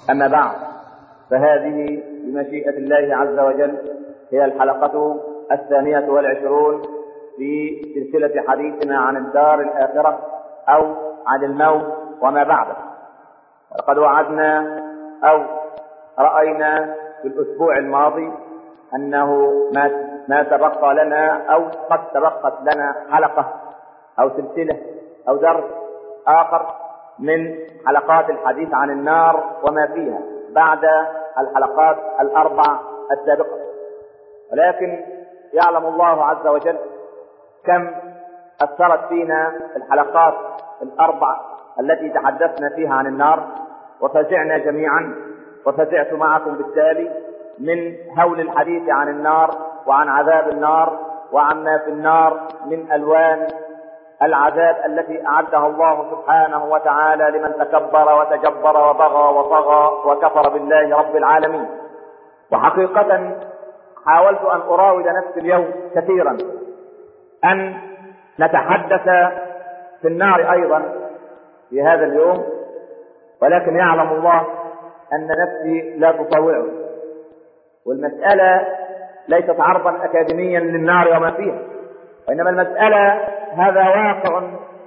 أما بعد فهذه بمشيئة الله عز وجل هي الحلقة الثانية والعشرون في سلسلة حديثنا عن الدار الآخرة أو عن الموت وما بعده ولقد وعدنا أو رأينا في الأسبوع الماضي أنه ما ما تبقى لنا أو قد تبقت لنا حلقة أو سلسلة أو درس آخر من حلقات الحديث عن النار وما فيها بعد الحلقات الأربع السابقة ولكن يعلم الله عز وجل كم أثرت فينا الحلقات الأربع التي تحدثنا فيها عن النار وفزعنا جميعا وفزعت معكم بالتالي من هول الحديث عن النار وعن عذاب النار وعن ما في النار من ألوان العذاب التي أعدها الله سبحانه وتعالى لمن تكبر وتجبر وبغى وطغى وكفر بالله رب العالمين وحقيقة حاولت أن أراود نفسي اليوم كثيرا أن نتحدث في النار أيضا في هذا اليوم ولكن يعلم الله أن نفسي لا تطوعه والمسألة ليست عرضا أكاديميا للنار وما فيها وإنما المسألة هذا واقع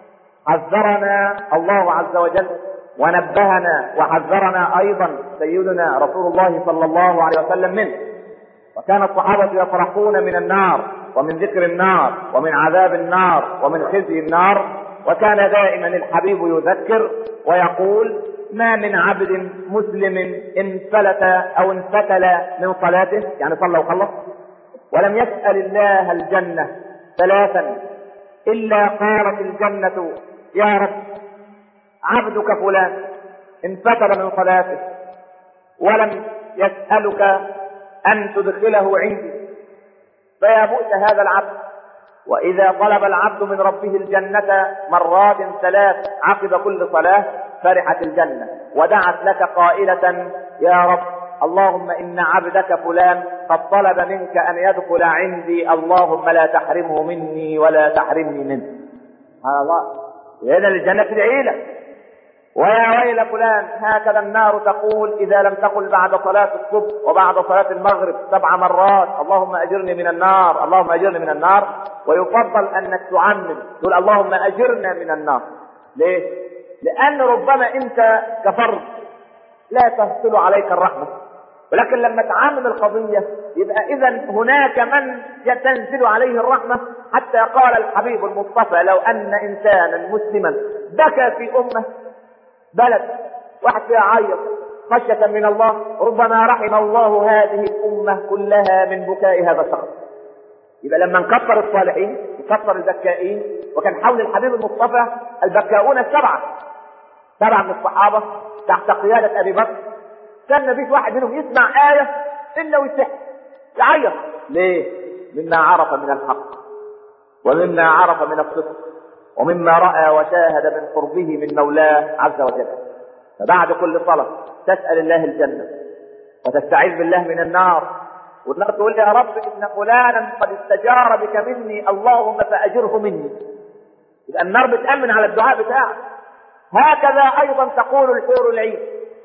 حذرنا الله عز وجل ونبهنا وحذرنا أيضا سيدنا رسول الله صلى الله عليه وسلم منه وكان الصحابة يفرحون من النار ومن ذكر النار ومن عذاب النار ومن خزي النار وكان دائما الحبيب يذكر ويقول ما من عبد مسلم انفلت او انفتل من صلاته يعني صلى وخلص ولم يسأل الله الجنة ثلاثا إلا قالت الجنة يا رب عبدك فلان انفتل من صلاته ولم يسألك أن تدخله عندي فيا بؤس هذا العبد وإذا طلب العبد من ربه الجنة مرات ثلاث عقب كل صلاة فرحت الجنة ودعت لك قائلة يا رب اللهم إن عبدك فلان قد طلب منك أن يدخل عندي اللهم لا تحرمه مني ولا تحرمني منه سبحان الله هنا الجنة تدعي لك ويا ويل فلان هكذا النار تقول إذا لم تقل بعد صلاة الصبح وبعد صلاة المغرب سبع مرات اللهم أجرني من النار اللهم أجرني من النار ويفضل أنك تعمم تقول اللهم أجرنا من النار ليه؟ لأن ربما أنت كفرد لا تهطل عليك الرحمة ولكن لما تعامل القضية يبقى إذا هناك من تنزل عليه الرحمة حتى قال الحبيب المصطفى لو أن إنسانا مسلما بكى في أمه بلد واحد فيها عيط خشية من الله ربما رحم الله هذه الأمة كلها من بكاء هذا الشخص يبقى لما نكفر الصالحين نكفر البكائين وكان حول الحبيب المصطفى البكاؤون السبعة سبعة من الصحابة تحت قيادة أبي بكر كان مفيش واحد منهم يسمع آية إلا ويسح يعيط ليه؟ مما عرف من الحق ومما عرف من الصدق ومما رأى وشاهد من قربه من مولاه عز وجل فبعد كل صلاة تسأل الله الجنة وتستعيذ بالله من النار وتقول يا رب إن فلانا قد استجار بك مني اللهم فأجره مني يبقى النار بتأمن على الدعاء بتاعك هكذا أيضا تقول الحور العين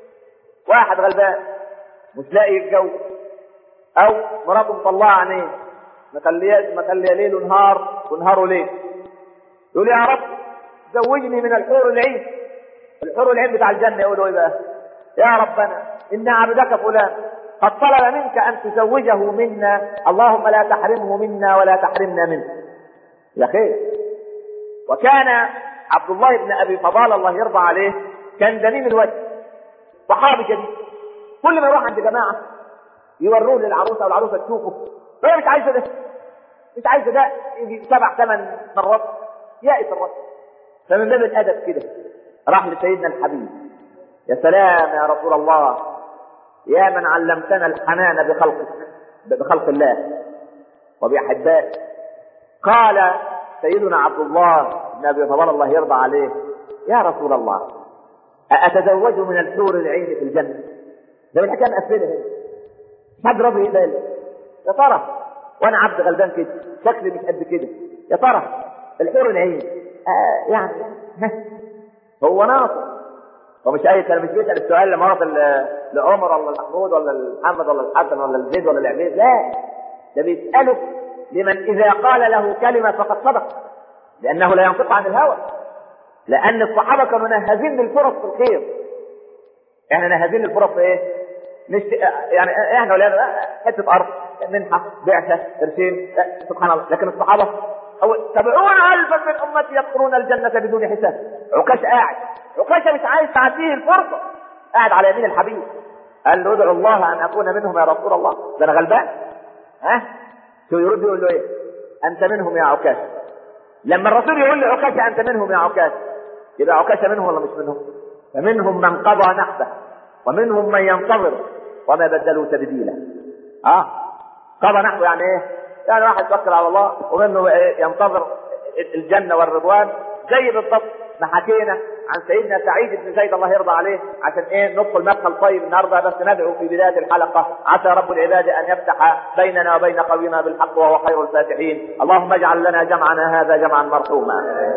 واحد غلبان مش لاقي يتجوز أو مراته مطلعة عينيه مخليه مخليه ليل ونهار ونهاره ليل يقول يا رب زوجني من الحور العين الحور العين بتاع الجنة يقولوا ايه بقى يا ربنا إن عبدك فلان قد طلب منك أن تزوجه منا اللهم لا تحرمه منا ولا تحرمنا منه يا خير وكان عبد الله بن أبي فضال الله يرضى عليه كان دميم الوجه صحابي جديد كل ما يروح عند جماعة يوروه للعروسة والعروسة تشوفه هي مش عايزة ده مش عايزة ده يجي سبع ثمان مرات يائس الرجل فمن باب الادب كده راح لسيدنا الحبيب يا سلام يا رسول الله يا من علمتنا الحنان بخلقك بخلق الله وبأحبائك قال سيدنا عبد الله بن ابي فضل الله يرضى عليه يا رسول الله أتزوج من الحور العين في الجنة ده الحكاية مقفلة هنا حد راضي يقبل يا ترى وانا عبد غلبان كده شكلي مش قد كده يا ترى الحور العين آه يعني ها هو ناصر هو مش اي كلام مش بيسال السؤال لمرات لعمر ولا لمحمود ولا لمحمد ولا للحسن ولا لزيد ولا لعبيد لا ده بيساله لمن اذا قال له كلمه فقد صدق لانه لا ينطق عن الهوى لان الصحابه كانوا نهازين للفرص في الخير احنا نهازين للفرص في ايه؟ مش يعني احنا ولا حته ارض منحه بعثه قرشين سبحان الله لكن الصحابه أو سبعون ألفا من أمتي يدخلون الجنة بدون حساب عكاش قاعد عكاش مش عايز تعديه الفرصة قاعد على يمين الحبيب قال له ادعو الله أن أكون منهم يا رسول الله ده أنا غلبان ها شو يرد يقول له إيه أنت منهم يا عكاش لما الرسول يقول لعكاش أنت منهم يا عكاش يبقى عكاش منهم ولا مش منهم فمنهم من قضى نحبه ومنهم من ينتظر وما بدلوا تبديلا اه قضى نحبه يعني ايه يعني واحد يتوكل على الله ومنه إيه ينتظر الجنه والرضوان زي بالضبط ما حكينا عن سيدنا سعيد بن زيد الله يرضى عليه عشان ايه ندخل مدخل طيب النهارده بس ندعو في بدايه الحلقه عسى رب العباد ان يفتح بيننا وبين قومنا بالحق وهو خير الفاتحين اللهم اجعل لنا جمعنا هذا جمعا مرحوما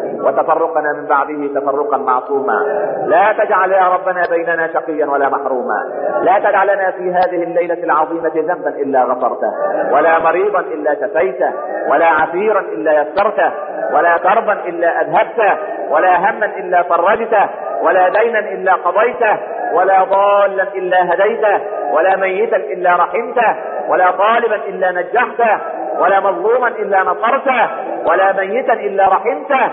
وتفرقنا من بعده تفرقا معصوما لا تجعل يا ربنا بيننا شقيا ولا محروما لا تدع لنا في هذه الليله العظيمه ذنبا الا غفرته ولا مريضا الا شفيته ولا عسيرا الا يسرته ولا كربا الا اذهبته ولا هما الا فرجته ولا دينا الا قضيته ولا ضالا الا هديته ولا ميتا الا رحمته ولا طالبا الا نجحته ولا مظلوما الا نصرته ولا ميتا الا رحمته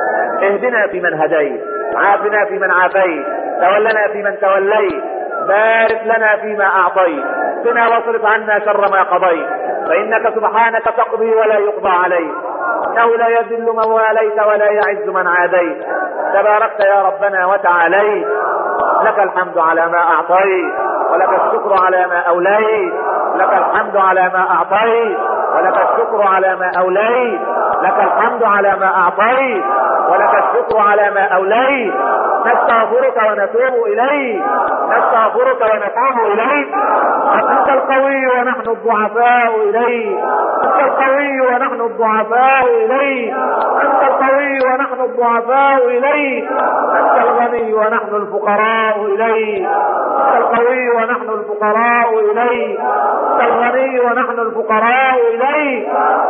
اهدنا فيمن هديت عافنا فيمن عافيت تولنا فيمن توليت بارك لنا فيما اعطيت قنا واصرف عنا شر ما قضيت فانك سبحانك تقضي ولا يقضى عليك انه لا يذل من واليت ولا يعز من عاديت تباركت يا ربنا وتعاليت لك الحمد على ما اعطيت ولك الشكر على ما اوليت لك الحمد على ما اعطيت ولك الشكر على ما اوليت لك الحمد على ما اعطيت ولك الشكر على ما اوليت نستغفرك ونتوب اليك نستغفرك ونتوب اليك انت القوي ونحن الضعفاء اليك انت القوي ونحن الضعفاء اليك انت القوي ونحن الضعفاء اليك انت الغني ونحن الفقراء اليك انت القوي ونحن الفقراء اليك انت الغني ونحن الفقراء اليك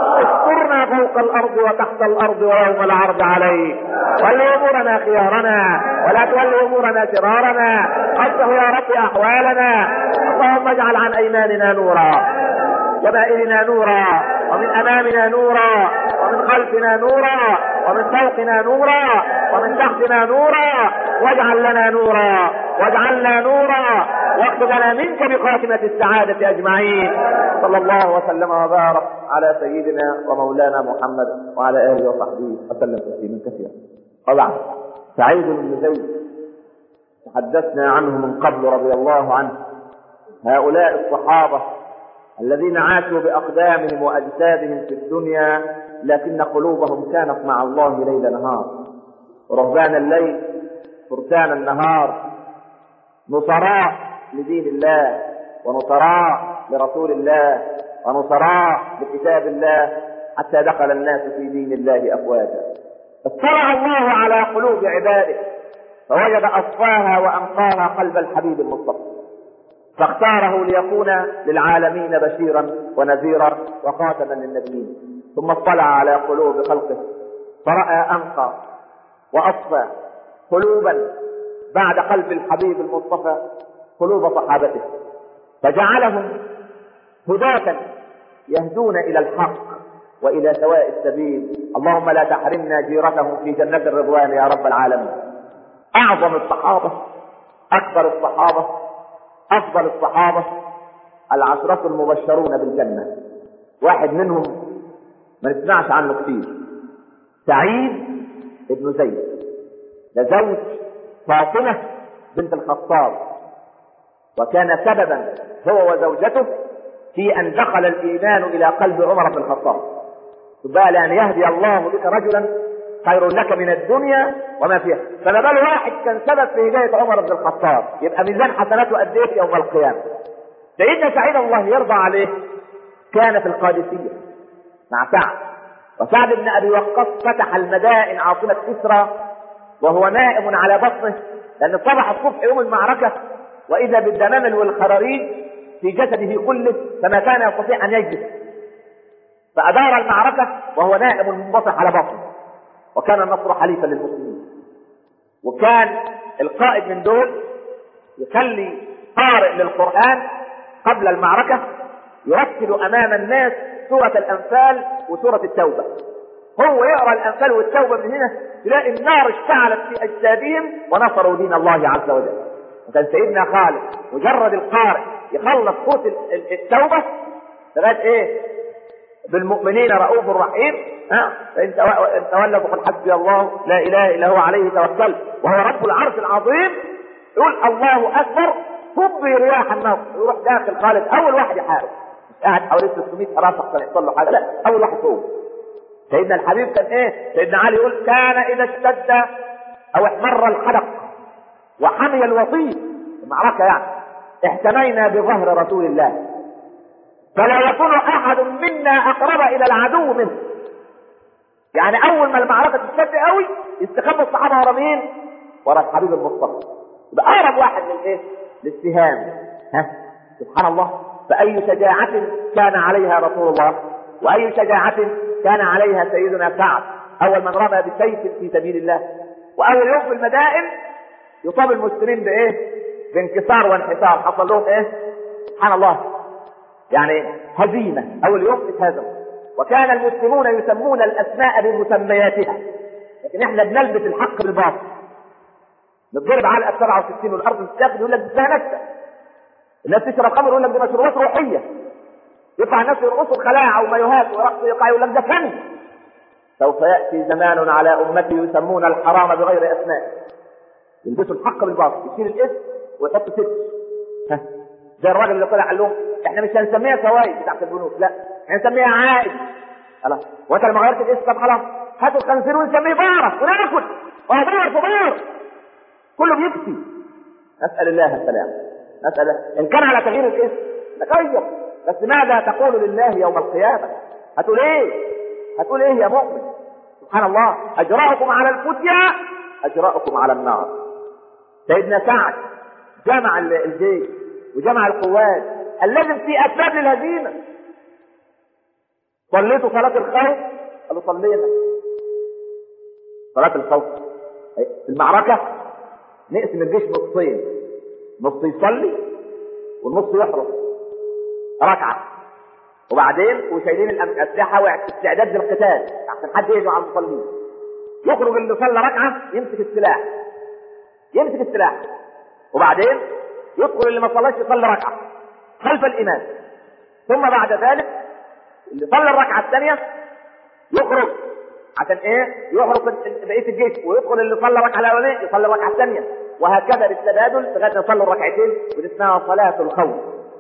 استرنا فوق الارض وتحت الارض ويوم العرض عليك ول امورنا خيارنا ولا تول امورنا شرارنا اصلح يا رب احوالنا اللهم اجعل عن ايماننا نورا شمائلنا نورا ومن امامنا نورا ومن خلفنا نورا ومن فوقنا نورا ومن تحتنا نورا واجعل لنا نورا واجعلنا نورا واكتب لنا منك بخاتمة السعادة أجمعين صلى الله وسلم وبارك على سيدنا ومولانا محمد وعلى آله وصحبه وسلم تسليما كثيرا طبعا سعيد بن زيد تحدثنا عنه من قبل رضي الله عنه هؤلاء الصحابة الذين عاشوا بأقدامهم وأجسادهم في الدنيا لكن قلوبهم كانت مع الله ليل نهار رهبان الليل فرسان النهار نصراء لدين الله ونصراء لرسول الله ونصراء لكتاب الله حتى دخل الناس في دين الله أفواجا اطلع الله على قلوب عباده فوجد أصفاها وأنقاها قلب الحبيب المصطفى فاختاره ليكون للعالمين بشيرا ونذيرا وخاتما للنبيين ثم اطلع على قلوب خلقه فرأى أنقى وأصفى قلوبا بعد قلب الحبيب المصطفى قلوب صحابته فجعلهم هداة يهدون إلى الحق وإلى سواء السبيل اللهم لا تحرمنا جيرتهم في جنة الرضوان يا رب العالمين أعظم الصحابة أكبر الصحابة أفضل الصحابة العشرة المبشرون بالجنة واحد منهم ما نسمعش عنه كتير سعيد ابن زيد ده زوج فاطمة بنت الخطاب وكان سببا هو وزوجته في أن دخل الإيمان إلى قلب عمر بن الخطاب بقى لأن يهدي الله بك رجلا خير لك من الدنيا وما فيها فما بال واحد كان سبب في هداية عمر بن الخطاب يبقى ميزان حسناته قد ايه يوم القيامة سيدنا سعيد الله يرضى عليه كان في القادسية مع سعد وسعد بن ابي وقاص فتح المدائن عاصمة كسرى وهو نائم على بطنه لان صبح الصبح يوم المعركة واذا بالدمامل والخراريج في جسده كله فما كان يستطيع ان يجلس فادار المعركه وهو نائم منبسط على بطنه وكان النصر حليفا للمسلمين وكان القائد من دول يخلي قارئ للقران قبل المعركه يرتل امام الناس سوره الانفال وسوره التوبه هو يقرا الانفال والتوبه من هنا تلاقي النار اشتعلت في اجسادهم ونصروا دين الله عز وجل وكان سيدنا خالد مجرد القارئ يخلص صوت التوبه لغايه ايه بالمؤمنين رؤوف رحيم ها فان تولوا فقل حسبي الله لا اله الا هو عليه توكل وهو رب العرش العظيم يقول الله اكبر تبي رياح النصر يروح داخل خالد اول واحد يحارب مش قاعد حوالي 600 راسخ عشان يحصل له حاجه لا اول واحد فوق سيدنا الحبيب كان ايه سيدنا علي يقول كان اذا اشتد او احمر الحدق وحمي الوطيس المعركه يعني احتمينا بظهر رسول الله فلا يكون احد منا اقرب الى العدو منه يعني اول ما المعركه تشتد قوي يستخبى الصحابه ورا مين ورا الحبيب المصطفى يبقى اقرب واحد للايه للسهام ها سبحان الله فاي شجاعه كان عليها رسول الله واي شجاعه كان عليها سيدنا سعد اول من رمى بسيف في سبيل الله واول يوم في المدائن يصاب المسلمين بايه بانكسار وانحسار حصل لهم ايه سبحان الله يعني هزيمة أول يوم اتهزم وكان المسلمون يسمون الأسماء بمسمياتها لكن احنا بنلبس الحق بالباطل نتضرب علقة 67 والأرض تتاخد يقول لك ده نكتة الناس تشرب خمر يقول لك دي مشروبات روحية يطلع الناس يرقصوا الخلاعة ومايوهات ورقص يقع يقول لك ده فن سوف يأتي زمان على أمتي يسمون الحرام بغير أسماء يلبسوا الحق بالباطل يشيل الاسم ويحط ست ها زي الراجل اللي طلع قال لهم احنا مش هنسميها فوائد بتاعت البنوك لا هنسميها عائد خلاص وانت لما غيرت الاسم طب خلاص هاتوا الخنزير ونسميه بارة وناكل وهدور في بار كله بيبكي نسأل الله السلام نسأل ان كان على تغيير الاسم نغير بس ماذا تقول لله يوم القيامة هتقول ايه هتقول ايه يا مؤمن سبحان الله اجراءكم على الفتيا اجراءكم على النار سيدنا سعد جمع الجيش وجمع القوات اللازم في اسباب للهزيمه صليتوا صلاه الخوف قالوا صلينا صلاه الخوف في المعركه نقسم الجيش نصين نص يصلي والنص يحرس ركعه وبعدين وشايلين الاسلحه واستعداد للقتال عشان حد يهجم على المصلين يخرج اللي صلى ركعه يمسك السلاح يمسك السلاح وبعدين يدخل اللي ما صلاش يصلي ركعه خلف الامام ثم بعد ذلك اللي صلى الركعه الثانيه يخرج عشان ايه؟ يخرج بقيه الجيش ويدخل اللي صلى الركعه الاولانيه يصلي الركعه الثانيه وهكذا بالتبادل لغايه ما يصلوا الركعتين ودي اسمها صلاه الخوف.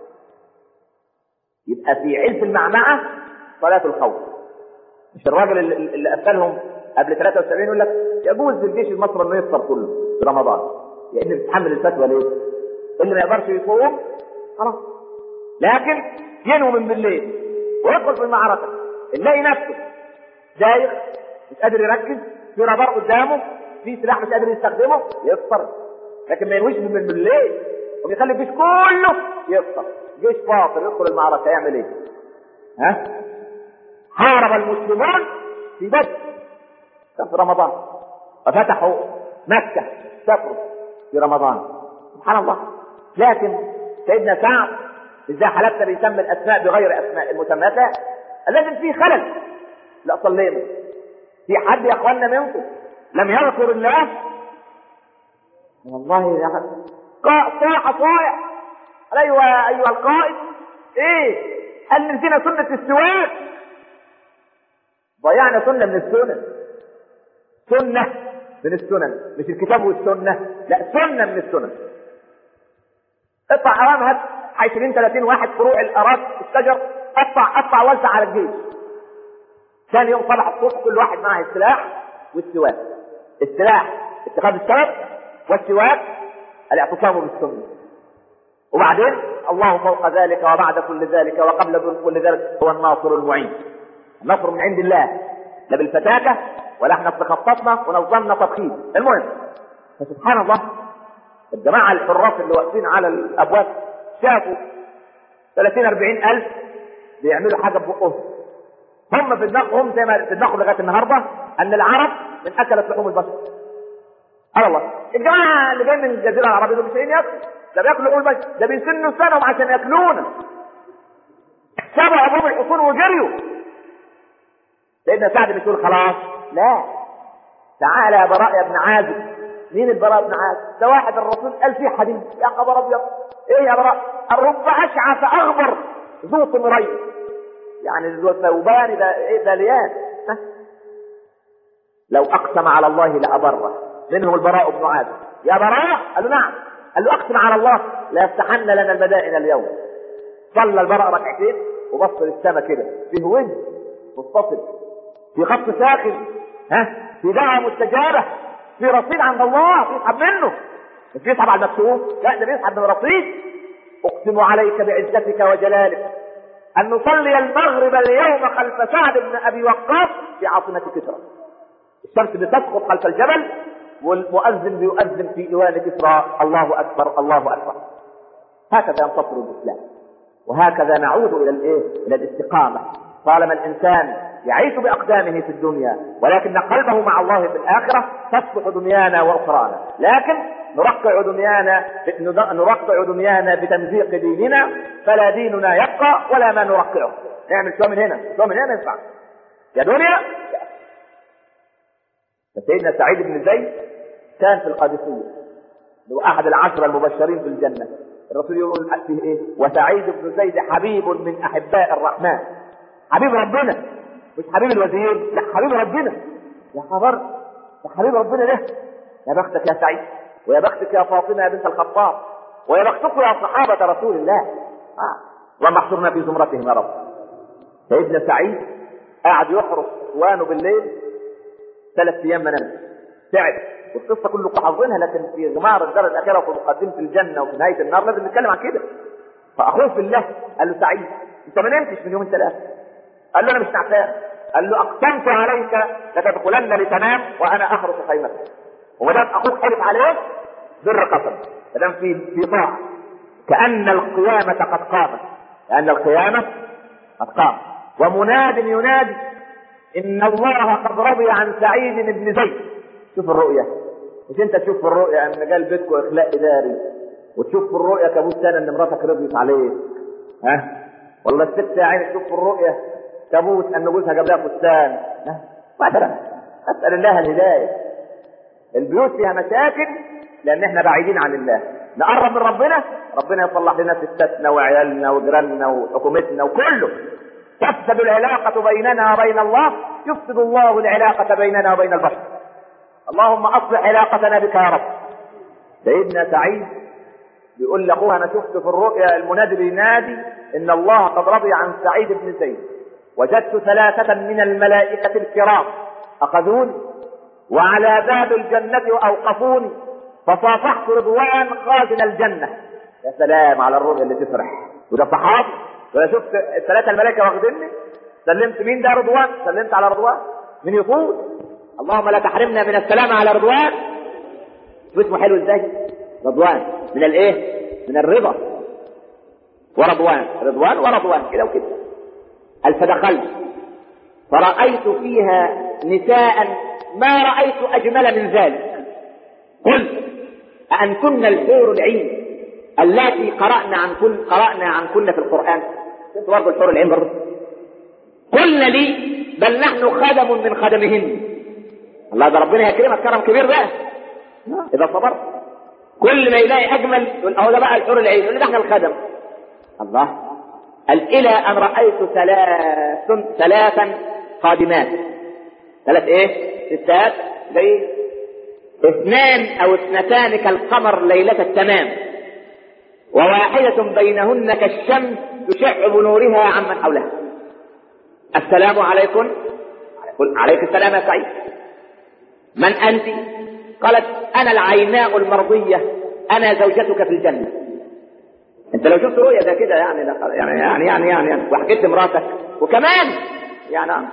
يبقى في علف المعمعه صلاه الخوف. مش الراجل اللي, اللي قفلهم قبل 73 يقول لك يجوز للجيش المصري انه يفطر كله في رمضان لان بتتحمل الفتوى ليه؟ اللي ما يقدرش يصوم خلاص لكن ينوي من بالليل ويدخل في المعركه نلاقي نفسه دايخ مش قادر يركز في رادار قدامه في سلاح مش قادر يستخدمه يفطر لكن ما ينويش من بالليل وبيخلي الجيش كله يفطر جيش فاطر يدخل المعركه يعمل ايه؟ ها؟ حارب المسلمون في بدر كان في رمضان وفتحوا مكه سافروا في رمضان سبحان الله لكن سيدنا سعد ازاي حلفنا بيسمي الاسماء بغير اسماء المسميات لا لازم في خلل لا صلينا في حد يا اخوانا منكم لم يذكر الله والله يا اخي صاح صايع ايوه ايها القائد ايه قال نسينا سنه السواك ضيعنا سنه من السنن سنه من السنن مش الكتاب والسنه لا سنه من السنن اقطع حرام هات 20 30 واحد فروع الاراضي الشجر قطع قطع وزع على الجيش ثاني يوم صبح الصبح كل واحد معه السلاح والسواك السلاح اتخاذ السبب والسواك الاعتصام بالسنه وبعدين الله فوق ذلك وبعد كل ذلك وقبل كل ذلك هو الناصر المعين النصر من عند الله لا بالفتاكه ولا احنا خططنا ونظمنا تضخيم المهم فسبحان الله الجماعة الحراس اللي واقفين على الأبواب شافوا 30 40 ألف بيعملوا حاجة ببقهم هم في دماغهم زي ما في دماغهم لغاية النهاردة أن العرب من أكلت لحوم البشر على الله الجماعة اللي جاي من الجزيرة العربية دول مش لاقيين ياكلوا ده بياكلوا لحوم البشر ده بيسنوا سنهم عشان ياكلونا سابوا أبوهم الحصون وجريوا سيدنا سعد بيقول خلاص لا تعالى يا براء يا ابن عازب مين البراء بن عازب ده واحد الرسول قال فيه حديث يا خبر ابيض ايه يا براء الرب اشعث اغبر ذو طمرين يعني ذو ثوبان ده ايه ده ليان ها؟ لو اقسم على الله لابره منهم البراء بن عازب يا براء قال له نعم قال له اقسم على الله لا يفتحن لنا المدائن اليوم صلى البراء ركعتين وبص للسماء كده فيه وجه متصل في خط ساخن ها في دعوه مستجابه في رصيد عند الله بيسحب منه مش بيسحب على المكتوب لا ده بيسحب من رصيد اقسم عليك بعزتك وجلالك ان نصلي المغرب اليوم خلف سعد بن ابي وقاص في عاصمه كسرى الشمس بتسقط خلف الجبل والمؤذن بيؤذن في ايوان كسرى الله اكبر الله اكبر هكذا ينتصر الاسلام وهكذا نعود الى الايه الى الاستقامه طالما الانسان يعيش باقدامه في الدنيا ولكن قلبه مع الله في الاخره تصلح دنيانا واخرانا لكن نرقع دنيانا نرقع دنيانا بتمزيق ديننا فلا ديننا يبقى ولا ما نرقعه نعمل شويه من هنا شويه من هنا ينفع يا دنيا فسيدنا سعيد بن زيد كان في القادسيه هو احد العشره المبشرين في الجنه الرسول يقول فيه ايه وسعيد بن زيد حبيب من احباء الرحمن حبيب ربنا مش حبيب الوزير لا حبيب ربنا يا خبر يا حبيب ربنا ده يا بختك يا سعيد ويا بختك يا فاطمه يا بنت الخطاب ويا بختكم يا صحابه رسول الله آه. اللهم احشرنا في زمرتهم يا رب سيدنا سعيد قاعد يحرس اخوانه بالليل ثلاث ايام ما نام تعب والقصه كلكم حافظينها لكن في غمار الدار الاخيره وفي مقدمه الجنه وفي نهايه النار لازم نتكلم عن كده فاخوه في الله قال له سعيد انت ما نمتش من يومين ثلاثه قال له انا مش تعبان قال له اقسمت عليك لتدخلن لتنام وانا احرس خيمتك وما دام اخوك حلف عليك بر قسم ما دام في في طاعه كان القيامه قد قامت كان القيامه قد قامت ومناد ينادي ان الله قد رضي عن سعيد بن زيد شوف الرؤيه مش انت تشوف في الرؤيه ان قال بيتكم اخلاء اداري وتشوف في الرؤيه كابوس سنه ان مراتك رضيت عليك ها والله الست يا عيني تشوف في الرؤيه كابوس ان جوزها جاب لها فستان ها مثلا اسال الله الهدايه البيوت فيها مشاكل لان احنا بعيدين عن الله نقرب من ربنا ربنا يصلح لنا ستاتنا وعيالنا وجيراننا وحكومتنا وكله تفسد العلاقة بيننا وبين الله يفسد الله العلاقة بيننا وبين البشر اللهم اصلح علاقتنا بك يا رب سيدنا سعيد بيقول لاخوها انا شفت في الرؤيا المنادي بينادي ان الله قد رضي عن سعيد بن زيد وجدت ثلاثة من الملائكة الكرام اخذوني وعلى باب الجنة اوقفوني فصافحت رضوان خازن الجنة يا سلام على الرؤيا اللي تفرح وده صحابي ولا شفت الثلاثة الملائكة واخديني سلمت مين ده رضوان سلمت على رضوان من يقول اللهم لا تحرمنا من السلام على رضوان اسمه حلو ازاي رضوان من الايه من الرضا ورضوان رضوان ورضوان كده وكده قال فدخلت فرأيت فيها نساء ما رأيت أجمل من ذلك قلت أأنتن الحور العين اللاتي قرأنا عن كل قرأنا عن كل في القرآن كنت برضه الحور العين برضه قلنا لي بل نحن خدم من خدمهن الله ده ربنا يكرمك كرم كبير بقى اذا صبرت كل ما يلاقي اجمل يقول اهو ده بقى الحور العين يقول ده احنا الخدم الله قال الى ان رايت ثلاث ثلاثا قادمات ثلاث ايه ستات زي اثنان او اثنتان كالقمر ليلة التمام وواحدة بينهن كالشمس تشع بنورها عمن حولها السلام عليكم قل عليك السلام يا سعيد من أنت قالت أنا العيناء المرضية أنا زوجتك في الجنة أنت لو شفت رؤية زي كده يعني يعني يعني يعني يعني وحكيت لمراتك وكمان يعني آه.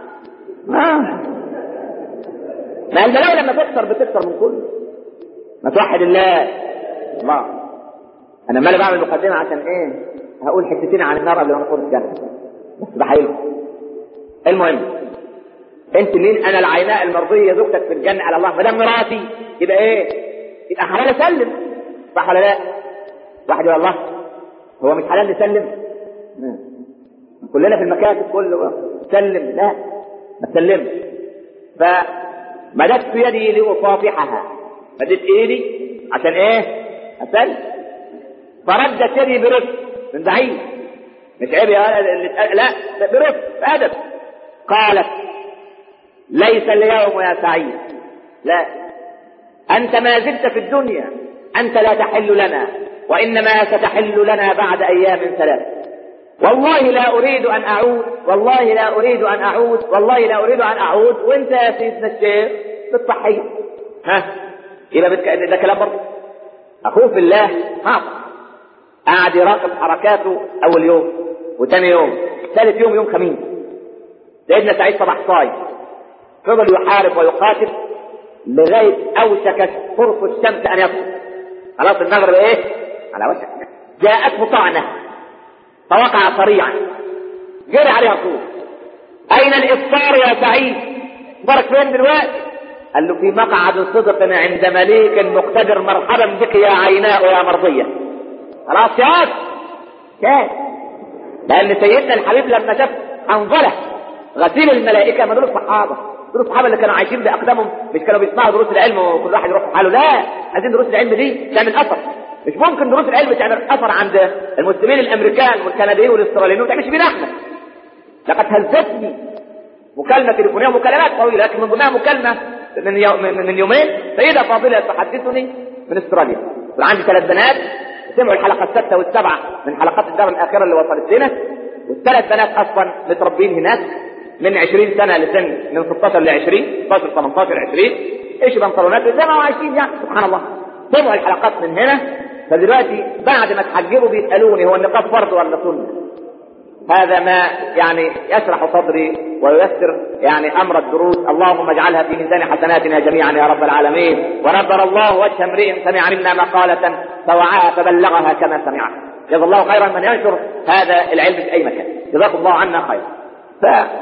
ما انت لو لما تكسر بتكسر من كله ما توحد الله الله انا مالي بعمل مقدمه عشان ايه هقول حتتين عن النار قبل ما ندخل الجنه بس بحيلكم المهم انت مين انا العيناء المرضيه زوجتك في الجنه على الله ما دام مراتي يبقى ايه يبقى حلال اسلم صح ولا لا واحد يقول الله هو مش حلال نسلم كلنا في المكاتب كله سلم لا ما تسلمش فمددت يدي لاصافحها مددت ايدي عشان ايه اسلم فردت يدي برفق من بعيد مش عيب يا لا برفق بادب قالت ليس اليوم يا سعيد لا انت ما زلت في الدنيا انت لا تحل لنا وانما ستحل لنا بعد ايام ثلاث والله لا اريد ان اعود والله لا اريد ان اعود والله لا اريد ان اعود وانت يا سيدنا الشيخ بتصحي ها يبقى بتك... ده كلام برضه اخوه في الله ها قاعد يراقب حركاته اول يوم وثاني يوم ثالث يوم يوم خميس سيدنا سعيد صباح صايم فضل يحارب ويقاتل لغايه اوشك قرص الشمس ان يصل خلاص المغرب ايه على وشك جاءته طعنه فوقع صريعا جري عليها طول اين الافطار يا سعيد بارك فين دلوقتي قال له في مقعد صدق عند مليك مقتدر مرحبا بك يا عيناء يا مرضيه خلاص يا كان لان سيدنا الحبيب لما شاف حنظله غسيل الملائكه ما دول الصحابه دول الصحابه اللي كانوا عايشين باقدامهم مش كانوا بيسمعوا دروس العلم وكل واحد يروح في حاله لا عايزين دروس العلم دي تعمل اثر مش ممكن دروس العلم تعمل اثر عند المسلمين الامريكان والكنديين والاستراليين وما تعملش بينا احنا لقد هزتني مكالمه تليفونيه ومكالمات طويله لكن من ضمنها مكالمه من, يو من يومين سيده فاضله تحدثني من استراليا كان عندي ثلاث بنات سمعوا الحلقه السادسه والسابعه من حلقات الدار الاخيره اللي وصلت لنا والثلاث بنات اصلا متربين هناك من 20 سنه لسن من 16 ل 20 16 18 20 ايش بنطلونات زي ما هو عايشين يعني سبحان الله سمعوا الحلقات من هنا فدلوقتي بعد ما تحجبوا بيسالوني هو النقاب فرض ولا سنه هذا ما يعني يشرح صدري وييسر يعني امر الدروس اللهم اجعلها في ميزان حسناتنا جميعا يا رب العالمين ونبر الله وجه امرئ سمع منا مقالة فوعاها فبلغها كما سمعها جزا الله خيرا من ينشر هذا العلم في اي مكان جزاكم الله عنا خيرا ف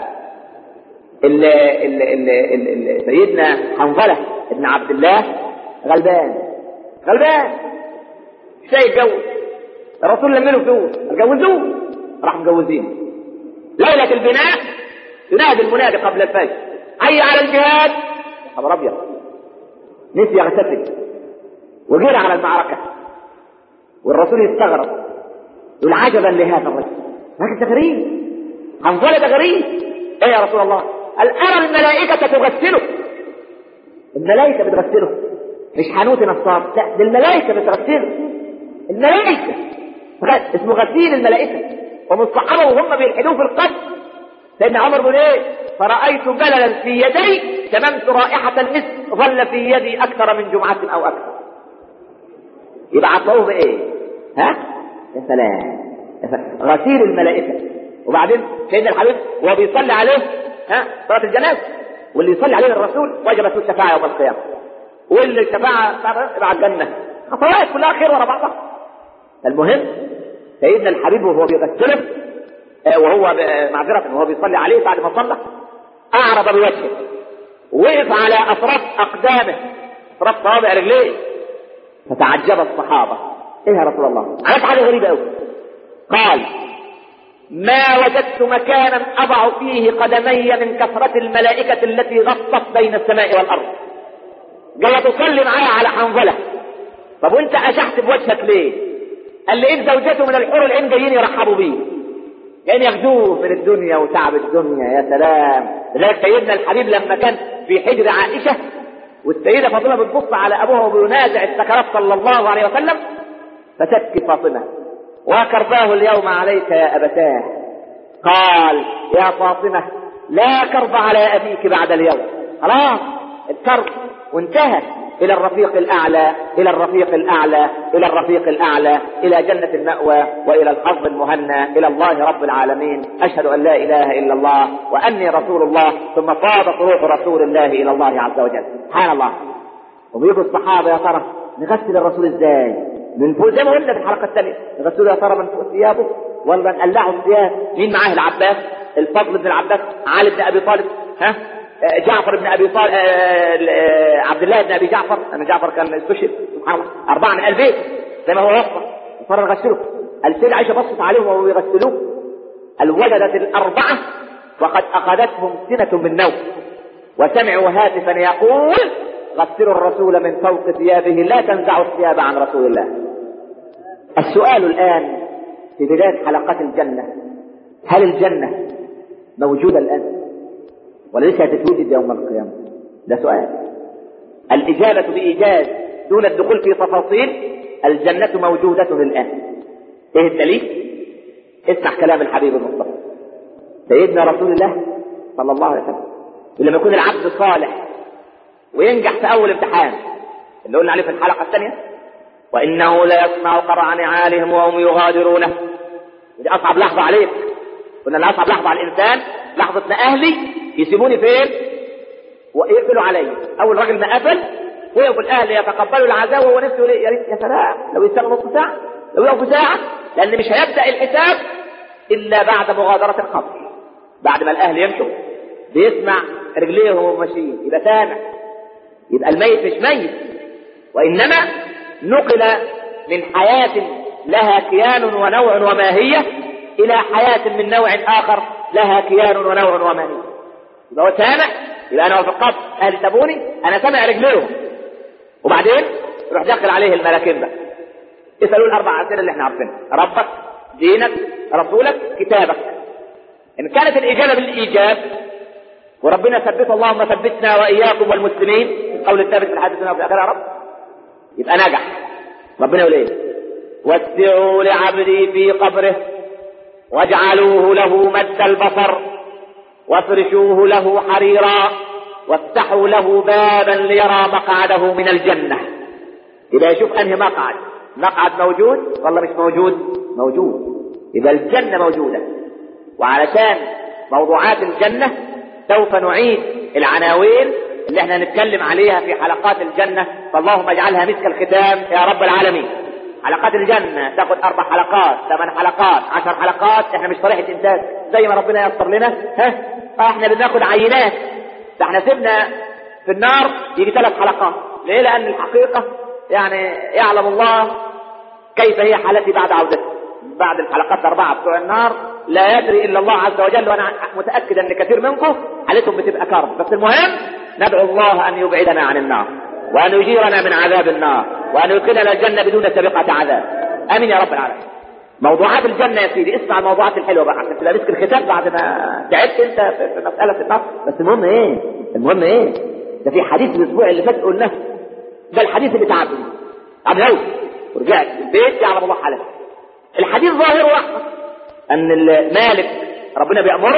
ال ال ال ال ال سيدنا حنظلة ابن عبد الله غلبان غلبان مش يتجوز الرسول لما له فلوس جوزوه راح مجوزين ليلة البناء ينادي المنادي قبل الفجر حي على الجهاد خبر ابيض نسي يغتسل وجرى على المعركة والرسول يستغرب يقول عجبا لهذا الرجل لكن ده غريب حنظلة ده غريب ايه يا رسول الله قال ارى الملائكة تغسله الملائكة بتغسله مش حانوت نصار لا دي الملائكة بتغسله الملائكة اسمه غسيل الملائكة ومن الصحابة وهم بيلحدوه في القتل سيدنا عمر بن ايه فرأيت بللا في يدي شممت رائحة المسك ظل في يدي أكثر من جمعة أو أكثر يبقى عطوه بإيه؟ ها؟ يا سلام يا سلام غسيل الملائكة وبعدين سيدنا الحبيب وهو بيصلي عليه ها صلاة الجنازة واللي يصلي عليه الرسول وجبت له الشفاعة يوم القيامة واللي الشفاعة يبقى على الجنة خطوات كلها خير ورا بعضها المهم سيدنا الحبيب وهو بيغسله وهو معذرة وهو بيصلي عليه بعد ما صلى أعرض بوجهه وقف على أطراف أقدامه أطراف صوابع رجليه فتعجب الصحابة إيه يا رسول الله عملت حاجة غريبة أوي قال ما وجدت مكانا أضع فيه قدمي من كثرة الملائكة التي غطت بين السماء والأرض جاي تصلي معايا على حنظلة طب وانت أشحت بوجهك ليه قال لي إيه زوجته من الحور العين جايين يرحبوا بيه جايين ياخدوه من الدنيا وتعب الدنيا يا سلام لذلك سيدنا الحبيب لما كان في حجر عائشة والسيدة فاطمة بتبص على أبوها وبينازع السكرات صلى الله عليه وسلم فتبكي فاطمة وكرباه اليوم عليك يا أبتاه قال يا فاطمة لا كرب على أبيك بعد اليوم خلاص الكرب وانتهى إلى الرفيق الأعلى إلى الرفيق الأعلى إلى الرفيق الأعلى إلى جنة المأوى وإلى الحظ المهنى إلى الله رب العالمين أشهد أن لا إله إلا الله وأني رسول الله ثم فاضت روح رسول الله إلى الله عز وجل سبحان الله وبيجوا الصحابة يا ترى نغسل الرسول إزاي من فوق زي ما قلنا في الحلقه الثانيه يغسلوا يا ترى من فوق ثيابه ولا نقلعوا الثياب مين معاه العباس الفضل بن العباس علي بن ابي طالب ها جعفر بن ابي طالب عبد الله بن ابي جعفر انا جعفر كان استشهد سبحان الله اربعه من البيت زي ما هو وصف فر غسلوا السيدة عائشة بصت عليهم وهو يغسلوه قال وجدت الأربعة وقد أخذتهم سنة من نوم وسمعوا هاتفا يقول غسلوا الرسول من فوق ثيابه لا تنزعوا الثياب عن رسول الله السؤال الآن في بداية حلقات الجنة هل الجنة موجودة الآن ولا لسه هتتوجد يوم القيامة ده سؤال الإجابة بإيجاز دون الدخول في تفاصيل الجنة موجودة الآن إيه الدليل؟ اسمع كلام الحبيب المصطفى سيدنا رسول الله صلى الله عليه وسلم لما يكون العبد صالح وينجح في أول امتحان اللي قلنا عليه في الحلقة الثانية وإنه لا يسمع قرع نعالهم وهم يغادرونه دي أصعب لحظة عليك قلنا إن أصعب لحظة على الإنسان لحظة ما أهلي يسيبوني فين ويقفلوا علي أول راجل ما قفل ويقف الأهل يتقبلوا العزاء وهو نفسه يا ريت يا سلام لو يستغل نص ساعة لو يقف ساعة لأن مش هيبدأ الحساب إلا بعد مغادرة القبر بعد ما الأهل يمشوا بيسمع رجليه وهو ماشيين يبقى سامع يبقى الميت مش ميت وإنما نقل من حياة لها كيان ونوع وماهية إلى حياة من نوع آخر لها كيان ونوع وماهية يبقى هو سامع يبقى أنا في القبر أهل سابوني أنا سامع رجليهم وبعدين يروح داخل عليه الملاكين بقى اسألوا الأربع أسئلة اللي احنا عارفينها ربك دينك رسولك كتابك إن كانت الإجابة بالإيجاب وربنا ثبت اللهم ثبتنا وإياكم والمسلمين القول الثابت في الحديث وفي الآخرة يا رب يبقى نجح ربنا يقول إيه وسعوا لعبدي في قبره واجعلوه له مد البصر وافرشوه له حريرا وافتحوا له بابا ليرى مقعده من الجنة إذا يشوف أنهي مقعد مقعد موجود والله مش موجود موجود إذا الجنة موجودة وعلشان موضوعات الجنة سوف نعيد العناوين اللي احنا نتكلم عليها في حلقات الجنة فاللهم اجعلها مسك الختام يا رب العالمين حلقات الجنة تاخد أربع حلقات ثمان حلقات عشر حلقات احنا مش طريقة إنتاج زي ما ربنا ييسر لنا ها احنا بناخد عينات ده احنا سيبنا في النار يجي ثلاث حلقات ليه لأن الحقيقة يعني يعلم الله كيف هي حالتي بعد عودتي بعد الحلقات الأربعة بتوع النار لا يدري إلا الله عز وجل وأنا متأكد أن كثير منكم حالتهم بتبقى كرب بس المهم ندعو الله أن يبعدنا عن النار وأن يجيرنا من عذاب النار وأن يدخلنا الجنة بدون سابقة عذاب آمين يا رب العالمين موضوعات الجنة يا سيدي اسمع الموضوعات الحلوة بقى عشان تبقى مسك الختام بعد ما تعبت انت في مسألة النار بس المهم ايه المهم ايه ده في حديث الاسبوع اللي فات قلناه ده الحديث اللي تعبني عبد الهوس ورجعت البيت يعلم الله حالك الحديث ظاهر واحد ان المالك ربنا بيأمره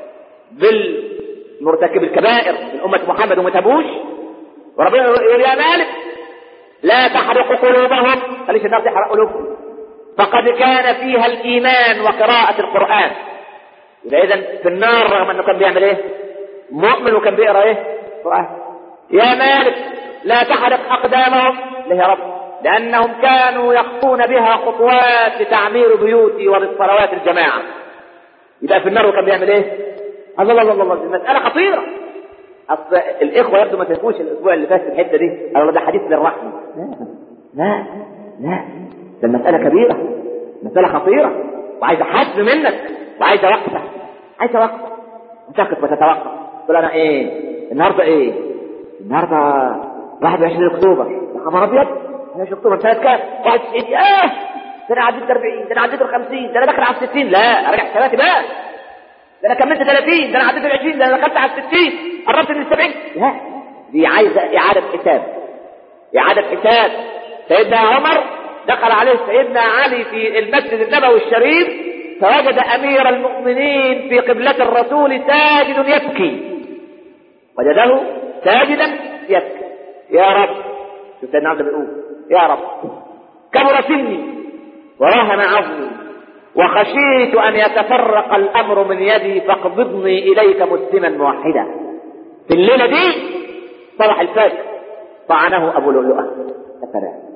بالمرتكب الكبائر من أمة محمد وما تابوش وربنا يقول يا مالك لا تحرق قلوبهم خليش الناس تحرق قلوبهم فقد كان فيها الإيمان وقراءة القرآن يبقى إذا في النار رغم أنه كان بيعمل إيه؟ مؤمن وكان بيقرأ إيه؟ قرآن يا مالك لا تحرق أقدامهم ليه يا رب؟ لأنهم كانوا يخطون بها خطوات لتعمير بيوتي وبالصلوات الجماعة يبقى في النار وكان بيعمل إيه؟ الله الله الله الله المسألة خطيرة أصل الإخوة يبدو ما تفهموش الأسبوع اللي فات في الحتة دي قالوا ده حديث للرحمة لا لا لا ده المسألة كبيرة مسألة خطيرة وعايزة حزم منك وعايزة وقفة عايزة وقفة تقف وتتوقف تقول أنا إيه النهاردة إيه النهاردة 21 أكتوبر يا خبر أبيض 21 أكتوبر سنة كام؟ 91 آه ده أنا عديت 40 ده أنا عديت 50 ده أنا داخل على 60 لا أرجع حساباتي بقى ده انا كملت 30 ده انا عديت ال 20 ده انا دخلت على ال 60 قربت من ال 70 لا دي عايزه اعاده حساب اعاده حساب سيدنا عمر دخل عليه سيدنا علي في المسجد النبوي الشريف فوجد امير المؤمنين في قبلة الرسول ساجد يبكي وجده ساجدا يبكي يا رب شوف سيدنا عبد بيقول يا رب كبر سني وراهن عظمي وخشيت أن يتفرق الأمر من يدي فاقبضني إليك مسلما موحدا في الليلة دي صبح الفجر طعنه أبو لؤلؤة السلام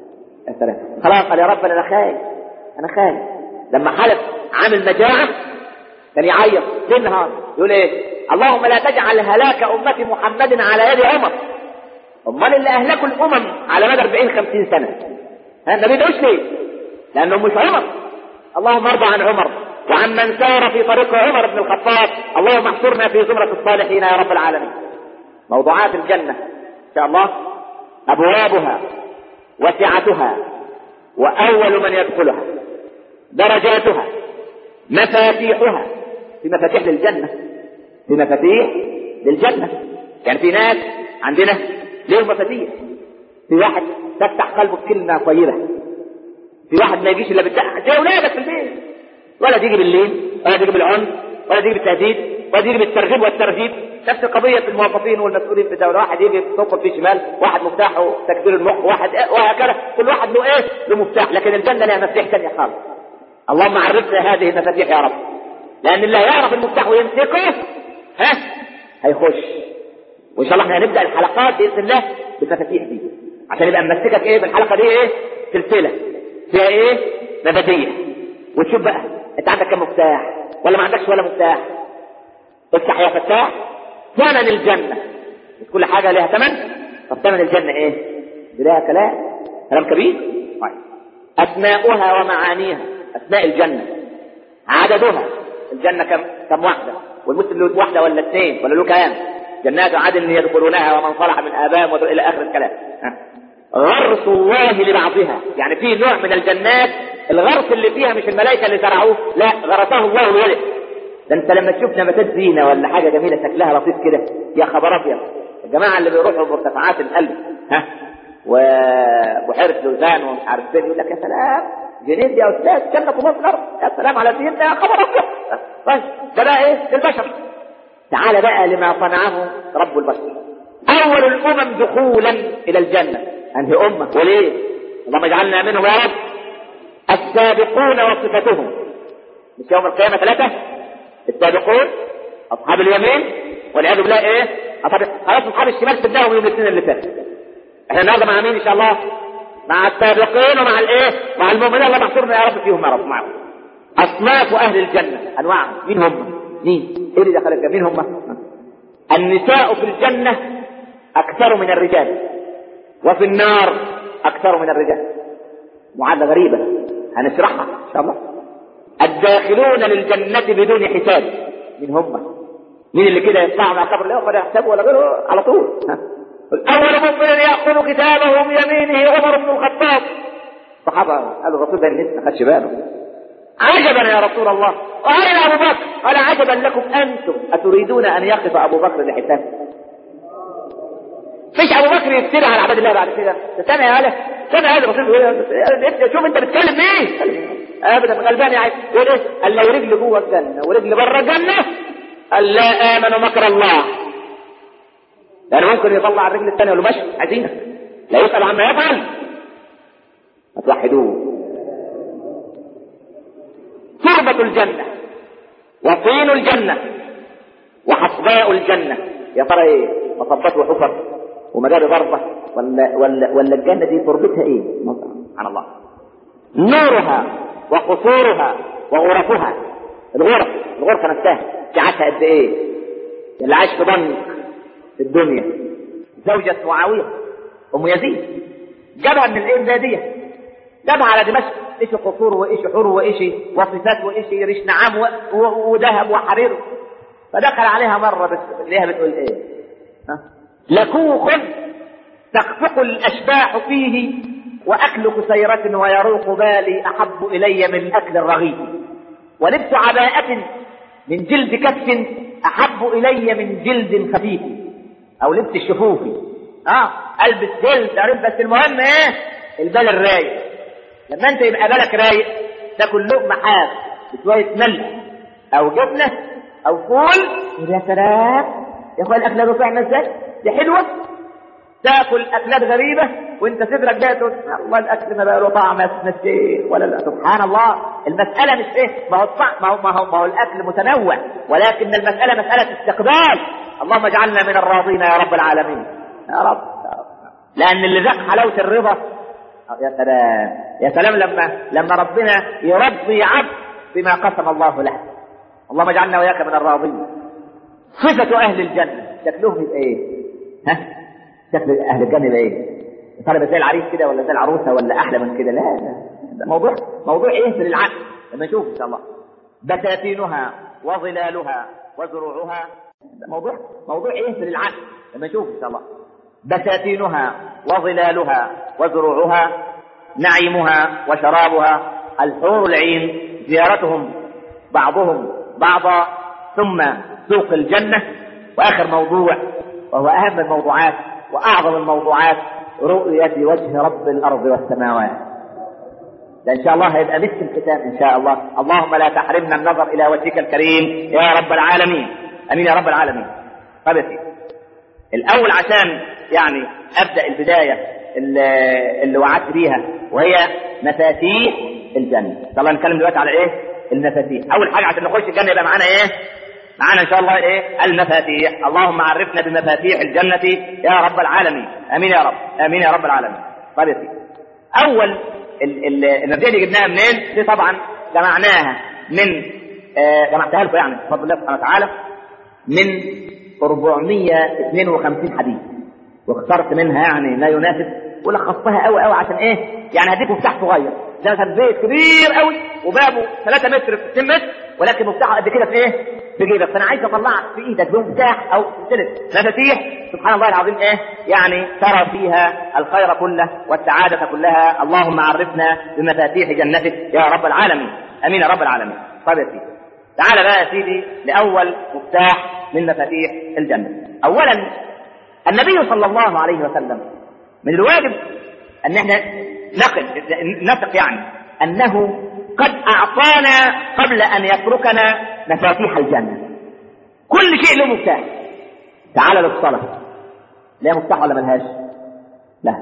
يا سلام خلاص قال يا رب انا خايف انا خايف لما حلف عامل مجاعه كان يعيط ليل نهار يقول ايه اللهم لا تجعل هلاك امه محمد على يد عمر امال اللي اهلكوا الامم على مدى 40 50 سنه ها ما بيدعوش ليه لانه مش عمر اللهم ارضى عن عمر وعن من سار في طريق عمر بن الخطاب اللهم احشرنا في زمرة الصالحين يا رب العالمين موضوعات الجنة إن شاء الله أبوابها وسعتها وأول من يدخلها درجاتها مفاتيحها في مفاتيح للجنة في مفاتيح للجنة يعني في ناس عندنا ليهم مفاتيح في واحد تفتح قلبه بكلمة طيبة في واحد ما يجيش الا بالدعاء زي اولادك في البيت ولا تيجي بالليل ولا تيجي بالعنف ولا تيجي بالتهديد ولا تيجي بالترغيب والترهيب نفس القضيه في الموظفين والمسؤولين في الدوله واحد يجي يصفر في شمال واحد مفتاحه تكبير المخ واحد وهكذا كل واحد له ايه له مفتاح لكن الجنه لها مفتاح ثانيه خالص اللهم عرفنا هذه المفاتيح يا رب لان اللي يعرف المفتاح ويمسكه ها هيخش وان شاء الله احنا هنبدا الحلقات باذن الله بالمفاتيح دي عشان يبقى ممسكك ايه في الحلقه دي ايه سلسله فيها ايه مفاتيح وتشوف بقى انت عندك كم مفتاح ولا ما عندكش ولا مفتاح افتح يا فتاح ثمن الجنة كل حاجة لها ثمن طب ثمن الجنة ايه دي لها كلام كلام كبير طيب اسماؤها ومعانيها اسماء الجنة عددها الجنة كم كم واحدة والمسلم له واحدة ولا اثنين ولا له كام جنات عدن يدخلونها ومن صلح من آبائهم الى اخر الكلام ها. غرس الله لبعضها يعني في نوع من الجنات الغرس اللي فيها مش الملائكه اللي زرعوه لا غرسه الله بيده ده انت لما تشوف نباتات زينه ولا حاجه جميله شكلها لطيف كده يا خبر ابيض الجماعه اللي بيروحوا مرتفعات القلب ها وبحيره لوزان ومش عارف فين يقول لك يا سلام جنيد يا استاذ جنه الله في الارض يا سلام على زينة يا خبر ابيض طيب ده بقى ايه البشر تعال بقى لما صنعه رب البشر اول الامم دخولا الى الجنه انهي امه وليه اللهم اجعلنا منهم يا رب السابقون وصفتهم مش يوم القيامه ثلاثه السابقون اصحاب اليمين والعياذ بالله ايه أصحاب خلاص اصحاب الشمال سبناهم يوم الاثنين اللي فات احنا النهارده مع مين ان شاء الله مع السابقين ومع الايه مع المؤمنين الله محصورنا يا رب فيهم يا رب معهم اصناف اهل الجنه انواعهم مين هم مين ايه اللي دخل الجنه مين هم النساء في الجنه اكثر من الرجال وفي النار اكثر من الرجال معادله غريبه هنشرحها ان شاء الله الداخلون للجنة بدون حساب من هم مين اللي كده يطلع مع قبر الله ولا يحسب ولا غيره على طول ها. أول مؤمن يأخذ كتابه بيمينه عمر بن الخطاب الصحابة قالوا الرسول ده الناس ما خدش باله عجبا يا رسول الله وأين أبو بكر قال عجبا لكم أنتم أتريدون أن يقف أبو بكر لحساب فيش ابو بكر يفتري على عباد الله بعد كده استنى يا هلا استنى هذا الرسول شوف انت بتتكلم مين ابدا غلبان يا عيب يقول ايه قال لو رجل جوه الجنه ورجل بره الجنه قال لا امنوا مكر الله يعني ممكن يطلع الرجل الثانيه يقول له ماشي عايزينك لا يسال عما يفعل ما توحدوه تربة الجنة وطين الجنة وحصباء الجنة يا ترى ايه مصبات وحفر ومجاري ضربة ولا ولا ولا الجنة دي تربتها ايه؟ سبحان الله. نورها وقصورها وغرفها الغرف الغرفة نفسها سعتها قد ايه؟ اللي عايش في بنك في الدنيا زوجة معاوية أم يزيد جابها من الايه النادية جابها على دمشق ايش قصور وايش حور وايش وصفات وايش ريش نعام و- و- وذهب وحرير فدخل عليها مرة بس ليها بتقول ايه؟ ها؟ لكوخ تخفق الأشباح فيه وأكل كسيرة ويروق بالي أحب إلي من أكل الرغيف ولبس عباءة من جلد كف أحب إلي من جلد خفيف أو لبس الشفوفي اه البس جلد عارف بس المهم ايه البال الرايق لما انت يبقى بالك رايق تاكل لقمه حاف بشويه ملح او جبنه او فول يا سلام يا اخويا الاكله دي طعمه ازاي دي حلوه تاكل اكلات غريبه وانت صدرك جاي تقول الله الاكل ما بقى له طعم يا سيدنا الشيخ ولا لا سبحان الله المساله مش ايه ما هو الطعم ما هو ما هو, ما هو الاكل متنوع ولكن المساله مساله استقبال اللهم اجعلنا من الراضين يا رب العالمين يا رب, يا رب. لان اللي ذاق حلاوه الرضا يا سلام يا سلام لما لما ربنا يرضي عبد بما قسم الله له اللهم اجعلنا واياك من الراضين صفة أهل الجنة شكلهم يبقى إيه؟ ها؟ شكل أهل الجنة يبقى إيه؟ طالب زي العريس كده ولا زي العروسة ولا أحلى من كده؟ لا لا ده موضوع موضوع يهزل العقل لما نشوف إن شاء الله بساتينها وظلالها وزروعها ده موضوع موضوع يهزل العقل لما نشوف إن شاء الله بساتينها وظلالها وزروعها نعيمها وشرابها الحور العين زيارتهم بعضهم بعضا ثم سوق الجنة وآخر موضوع وهو أهم الموضوعات وأعظم الموضوعات رؤية وجه رب الأرض والسماوات ده إن شاء الله هيبقى مثل الكتاب إن شاء الله اللهم لا تحرمنا النظر إلى وجهك الكريم يا رب العالمين أمين يا رب العالمين طيب يا سيدي الأول عشان يعني أبدأ البداية اللي, اللي وعدت بيها وهي مفاتيح الجنة إن شاء الله نتكلم دلوقتي على إيه المفاتيح أول حاجة عشان نخش الجنة يبقى معانا إيه معانا ان شاء الله ايه المفاتيح اللهم عرفنا بمفاتيح الجنة يا رب العالمين امين يا رب امين يا رب العالمين طيب يا سيدي اول النتيجه اللي جبناها منين دي طبعا جمعناها من آه جمعتها لكم يعني بفضل الله سبحانه وتعالى من 452 حديث واخترت منها يعني ما يناسب ولخصتها قوي قوي عشان ايه يعني هديك مفتاح صغير ده مثلا بيت كبير قوي وبابه 3 متر في 2 متر ولكن مفتاحه قد كده في ايه في جيبك فانا عايز اطلعك في ايدك بمفتاح او سلسله مفاتيح سبحان الله العظيم ايه يعني ترى فيها الخير كله والسعاده كلها اللهم عرفنا بمفاتيح جنتك يا رب العالمين امين يا رب العالمين طيب يا سيدي تعال بقى يا سيدي لاول مفتاح من مفاتيح الجنه اولا النبي صلى الله عليه وسلم من الواجب ان احنا نقل نثق يعني انه قد اعطانا قبل ان يتركنا مفاتيح الجنه كل شيء له مفتاح تعال للصلاه لها مفتاح ولا ملهاش لا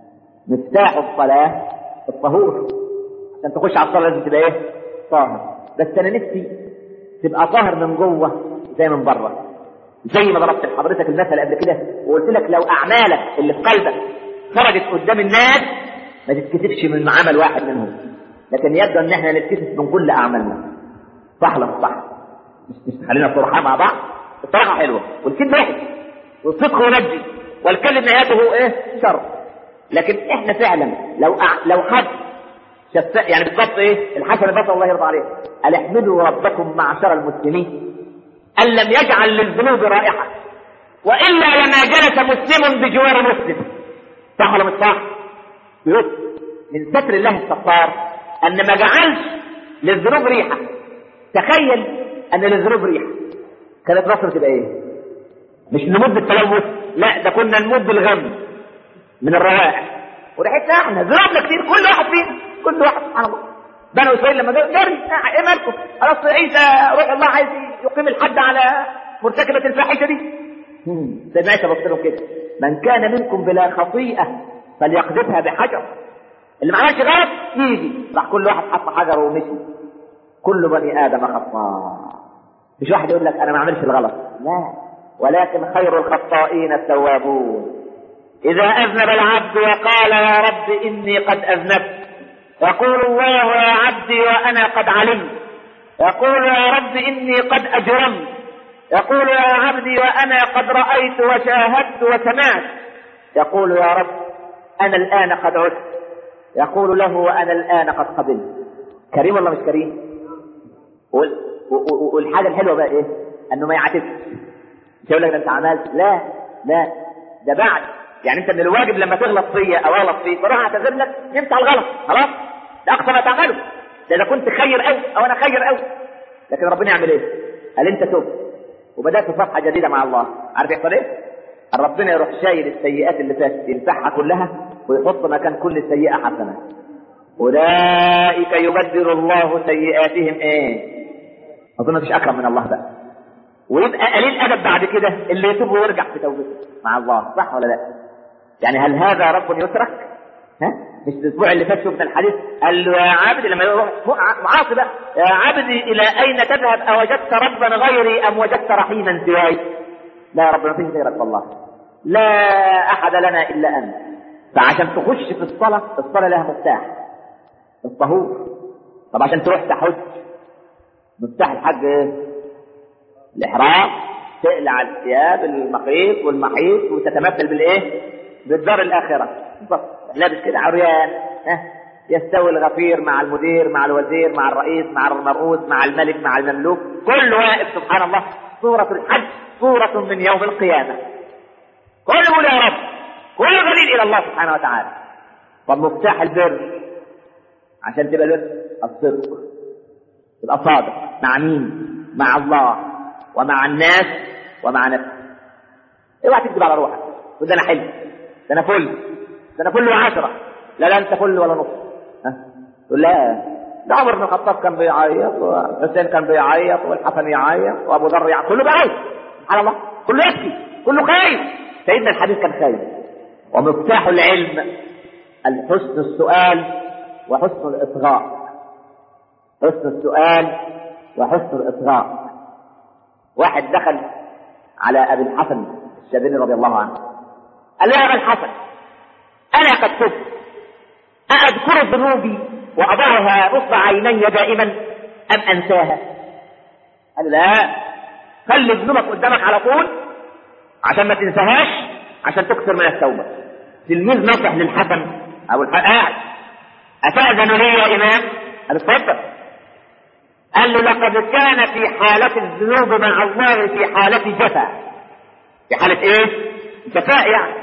مفتاح الصلاه الطهور عشان تخش على الصلاه لازم تبقى ايه طاهر بس انا نفسي تبقى طاهر من جوه زي من بره زي ما ضربت لحضرتك المثل قبل كده وقلت لك لو اعمالك اللي في قلبك خرجت قدام الناس ما تتكسفش من عمل واحد منهم لكن يبدو ان احنا نتكسف من كل اعمالنا صح ولا صح مش مش خلينا صراحه مع بعض الصراحه حلوه والكذب وحش والصدق ينجي والكذب نهايته ايه شر لكن احنا فعلا لو أع... لو حد شف... يعني بالضبط ايه الحسن البصري الله يرضى عليه قال احمدوا ربكم معشر المسلمين ان لم يجعل للذنوب رائحه والا لما جلس مسلم بجوار مسلم صح ولا مش صح؟ بيقول من ستر الله الستار ان ما جعلش للذنوب ريحه تخيل ان للذنوب ريحه كانت مصر تبقى ايه؟ مش نمد التلوث لا ده كنا نمد الغم من الروائح وريحتنا احنا ذنوبنا كتير كل واحد فينا كل واحد سبحان الله بنو اسرائيل لما جري ايه مالكم؟ خلاص عيسى روح الله عايز يقيم الحد على مرتكبه الفاحشه دي سيدنا عيسى بص لهم كده من كان منكم بلا خطيئه فليقذفها بحجر اللي ما عملش غلط يجي راح كل واحد حط حجر ومشي كل بني ادم خطاء مش واحد يقول لك انا ما عملش الغلط لا ولكن خير الخطائين التوابون اذا اذنب العبد وقال يا رب اني قد اذنبت يقول الله يا عبدي وانا قد علمت يقول يا رب اني قد اجرمت يقول يا عبدي وانا قد رايت وشاهدت وسمعت يقول يا رب انا الان قد عدت يقول له وانا الان قد قبلت كريم ولا مش كريم والحاجه الحلوه بقى ايه انه ما يعاتبش مش يقول لك ده انت عملت لا لا ده بعد يعني انت من الواجب لما تغلط فيا او اغلط فيك بروح اعتذر لك يمسح الغلط خلاص ده اقصى ما تعمله ده اذا كنت خير قوي او انا خير قوي لكن ربنا يعمل ايه؟ قال انت توب وبدات صفحه جديده مع الله عارف يحصل ايه؟ ربنا يروح شايل السيئات اللي فاتت يمسحها كلها ويحط مكان كل سيئه حسنه اولئك يبدل الله سيئاتهم ايه؟ اظن مفيش اكرم من الله بقى ويبقى قليل ادب بعد كده اللي يتوب ويرجع في توبته مع الله صح ولا لا؟ يعني هل هذا رب يترك؟ ها؟ مش الاسبوع اللي فات شفنا الحديث قال له يا عبدي لما يروح معاصي بقى يا عبدي الى اين تذهب اوجدت ربا غيري ام وجدت رحيما سواي؟ لا يا رب ما فيش غيرك والله لا احد لنا الا انت فعشان تخش في الصلاة الصلاة لها مفتاح الطهور طب عشان تروح تحج مفتاح الحج ايه؟ الإحرام تقلع الثياب المخيط والمحيط وتتمثل بالايه؟ بالدار الآخرة بالظبط لابس كده عريان ها يستوي الغفير مع المدير مع الوزير مع الرئيس مع المرؤوس مع الملك مع المملوك كل واقف سبحان الله صورة الحج صورة من يوم القيامة كل يقول يا رب كل غليل إلى الله سبحانه وتعالى طب مفتاح البر عشان تبقى البر الصدق تبقى صادق مع مين؟ مع الله ومع الناس ومع نفسك اوعى تكذب على روحك تقول ده انا حلو ده انا فل ده انا فل وعشرة لا لا انت فل ولا نص ها تقول لا ده عمر بن الخطاب كان بيعيط وحسين كان بيعيط والحسن يعيط وابو ذر يعيط كله بيعيط سبحان الله كله يبكي كله خايف سيدنا الحديث كان خايف ومفتاح العلم الحسن السؤال وحسن الاصغاء حسن السؤال وحسن الاصغاء واحد دخل على ابي الحسن الشاذلي رضي الله عنه قال له يا ابا الحسن انا قد تبت أأذكر ذنوبي وأضعها نصب عيني دائما أم أنساها؟ قال لا خلي ذنوبك قدامك على طول عشان ما تنساهاش عشان تكثر من التوبة تلميذ نصح للحسن أو الحسن قاعد أتأذن لي يا إمام؟ قال اتفضل قال له لقد كان في حالة الذنوب مع الله في حالة جفا في حالة ايه؟ جفاء يعني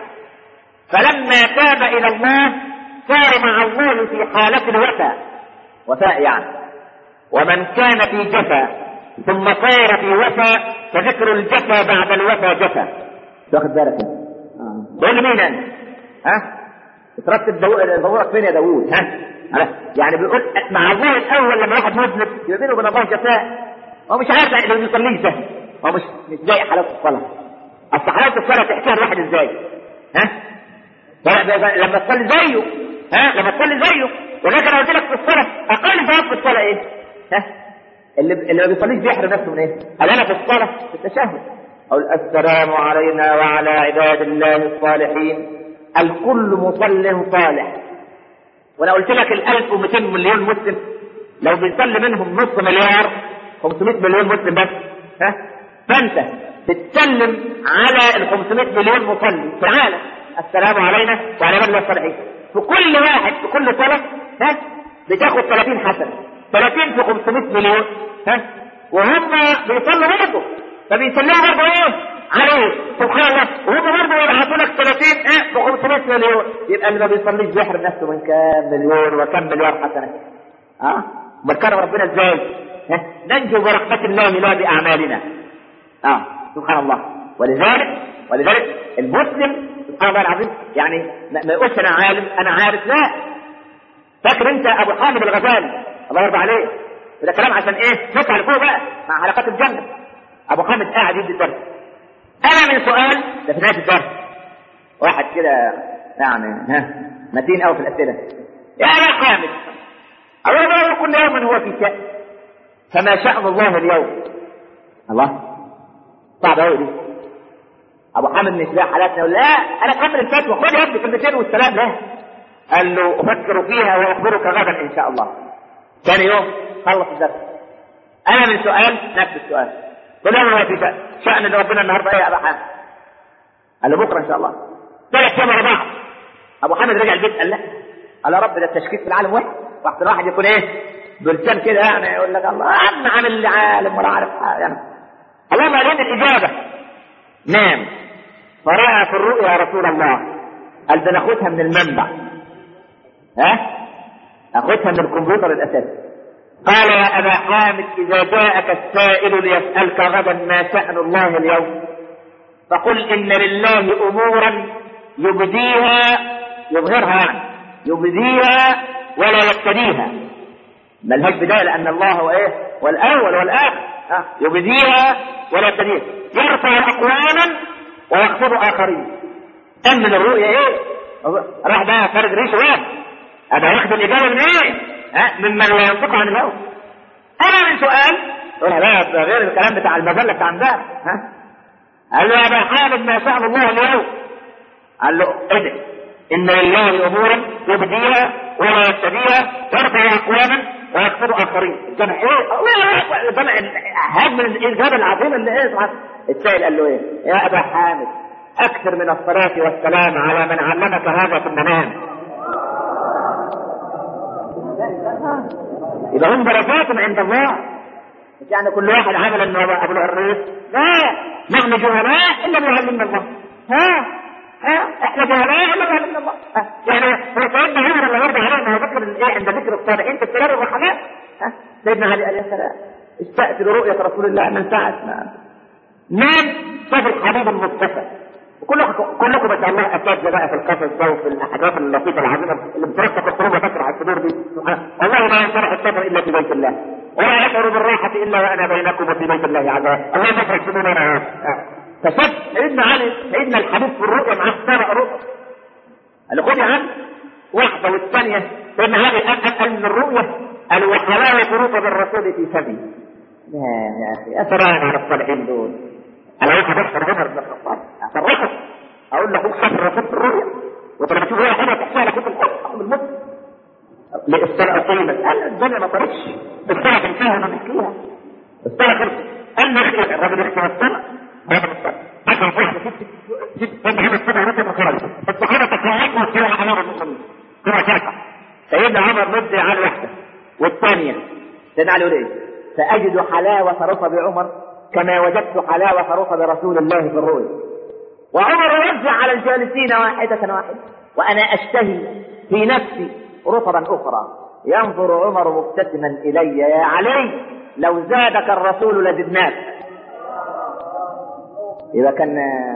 فلما تاب إلى الله صار مع الله في حالة الوفاء وفاء يعني ومن كان في جفا ثم صار في وفاء فذكر الجفا بعد الوفاء جفا واخد بالك تقول لي مين انت؟ ها؟ ترتب دورك فين يا داوود؟ ها؟ يعني بيقول مع الله الاول لما واحد مذنب يبقى بينه وبين الله جفاء هو مش عارف اللي ما بيصليش ده هو مش مش زي حلاوه الصلاه اصل حلاوه الصلاه تحكيها الواحد ازاي؟ ها؟ لما تصلي زيه ها لما تصلي زيه ولكن انا قلت لك في الصلاه اقل ثواب في الصلاه ايه؟ ها؟ اللي اللي ما بيصليش بيحرم نفسه من ايه؟ قال انا في الصلاه في التشهد اقول السلام علينا وعلى عباد الله الصالحين الكل مصل صالح وانا قلت لك ال 1200 مليون مسلم لو بيصلي منهم نص مليار 500 مليون مسلم بس ها فانت بتسلم على ال 500 مليون مصلي في العالم السلام علينا وعلى عباد الله الصالحين في كل واحد في كل صلاة ها بتاخد 30 حسنة 30 في 500 مليون ها وهم بيصلوا برضه فبيسلموا برضه ايه؟ عليه سبحان الله وهم برضه يبعتوا لك 30 ايه في 500 مليون يبقى اللي ما بيصليش بيحرم نفسه من كام مليون وكم مليار حسنة ها؟ امال كرم ربنا ازاي؟ ها؟ ننجو برحمة الله لا بأعمالنا اه سبحان الله ولذلك ولذلك المسلم سبحان الله العظيم يعني ما يقولش انا عالم انا عارف لا فاكر انت ابو حامد الغزالي الله يرضى عليه ده كلام عشان ايه نطلع لفوق بقى مع حلقات الجنه ابو حامد قاعد يدي الدرس انا من سؤال ده في نهايه الدرس واحد كده يعني ها متين قوي في الاسئله يا ابا حامد اولا كل يوم هو في شأن فما شأن الله اليوم الله صعب قوي دي ابو حامد مش لاقي حالاتنا يقول لا انا اكمل الفتوى خد يا ابني كلمتين والسلام لا قال له افكر فيها واخبرك غدا ان شاء الله ثاني يوم خلص الدرس انا من سؤال نفس السؤال قل له في شأن شأن ان ربنا النهارده ايه يا ابو حامد قال له بكره ان شاء الله ثلاث ايام ورا بعض ابو حامد رجع البيت قال لا قال يا رب ده التشكيك في العالم واحد واحد الواحد يكون ايه بلسان كده يعني يقول لك الله عم عامل لي عالم ولا عارف يعني اللهم علينا الاجابه نام فرأى في الرؤيا يا رسول الله قال ده ناخدها من المنبع ها ناخدها من الكمبيوتر الاساسي قال يا ابا حامد اذا جاءك السائل ليسالك غدا ما شان الله اليوم فقل ان لله امورا يبديها يظهرها يعني يبديها ولا يبتديها ملهاش بدايه لان الله هو ايه والاول والاخر ها يبديها ولا يبتديها يرفع اقواما ويخفض اخرين امن الرؤيا ايه راح بقى فرد ريش واحد هذا ياخد الاجابه من ايه ها ممن لا ينطق عن الهوى انا من سؤال قولها بقى غير الكلام بتاع المجله بتاع امبارح ها قال له يا ابا حامد ما شاء الله اليوم قال له ادعي ان لله امورا يبديها ولا يبتديها يرفع اقواما ويكفر اخرين الجمع ايه الجمع هدم الجبل العظيم اللي ايه السائل قال له ايه يا ابا حامد اكثر من الصلاه والسلام على من علمك هذا في المنام يبقى هم درجات عند الله مش يعني كل واحد عمل انه ابو العريس لا نحن جهلاء الا بيعلمنا الله ها ها احنا جهلاء الا بيعلمنا الله ها. يعني هو سيدنا عمر الله يرضى عليه انه ذكر الايه عند ذكر الصالحين في السلام والرحمات ها سيدنا علي عليه السلام استأتي برؤية رسول الله من ساعة ما نام شاف الحبيب المصطفى كلكم كلكم ما شاء الله اساتذه بقى في القصص ده وفي الاحداث اللطيفه العظيمه اللي بترسخ القلوب وتشرح الصدور دي والله ما ينشرح السفر الا في بيت الله ولا اشعر بالراحه الا وانا بينكم وفي بيت الله عز وجل اللهم افرج صدورنا فشد سيدنا علي سيدنا الحبيب في الرؤيا معاه سبع رؤى قال خد يا عم واحده والثانيه سيدنا علي قال قال من الرؤيا قال وحلاوه رطب الرسول في سبي يا يا اخي يا سلام على الصالحين دول انا عايز ادخل عمر بن الخطاب اصرحه اقول له شاف الرسول في الرؤيا وانت لما تشوف حاجه تحكيها لك في الحلم الموت السنه طيبه قال الدنيا ما طارتش السنه تنتهي ما نحكيها السنه خلصت قال نحكي الراجل يحكي السنه الراجل السنه عشان واحد ست ست انت هنا السنه رتب وخرج الصحابه تكلموا وسيروا على امر المؤمنين كما شاكا سيدنا عمر مد على واحده والثانيه سيدنا علي يقول ايه ساجد حلاوه رطب عمر كما وجدت حلاوه رطب رسول الله في الرؤيا وعمر يوزع على الجالسين واحدة واحدة وأنا أشتهي في نفسي رطبا أخرى ينظر عمر مبتسما إلي يا علي لو زادك الرسول لزدناك يبقى كان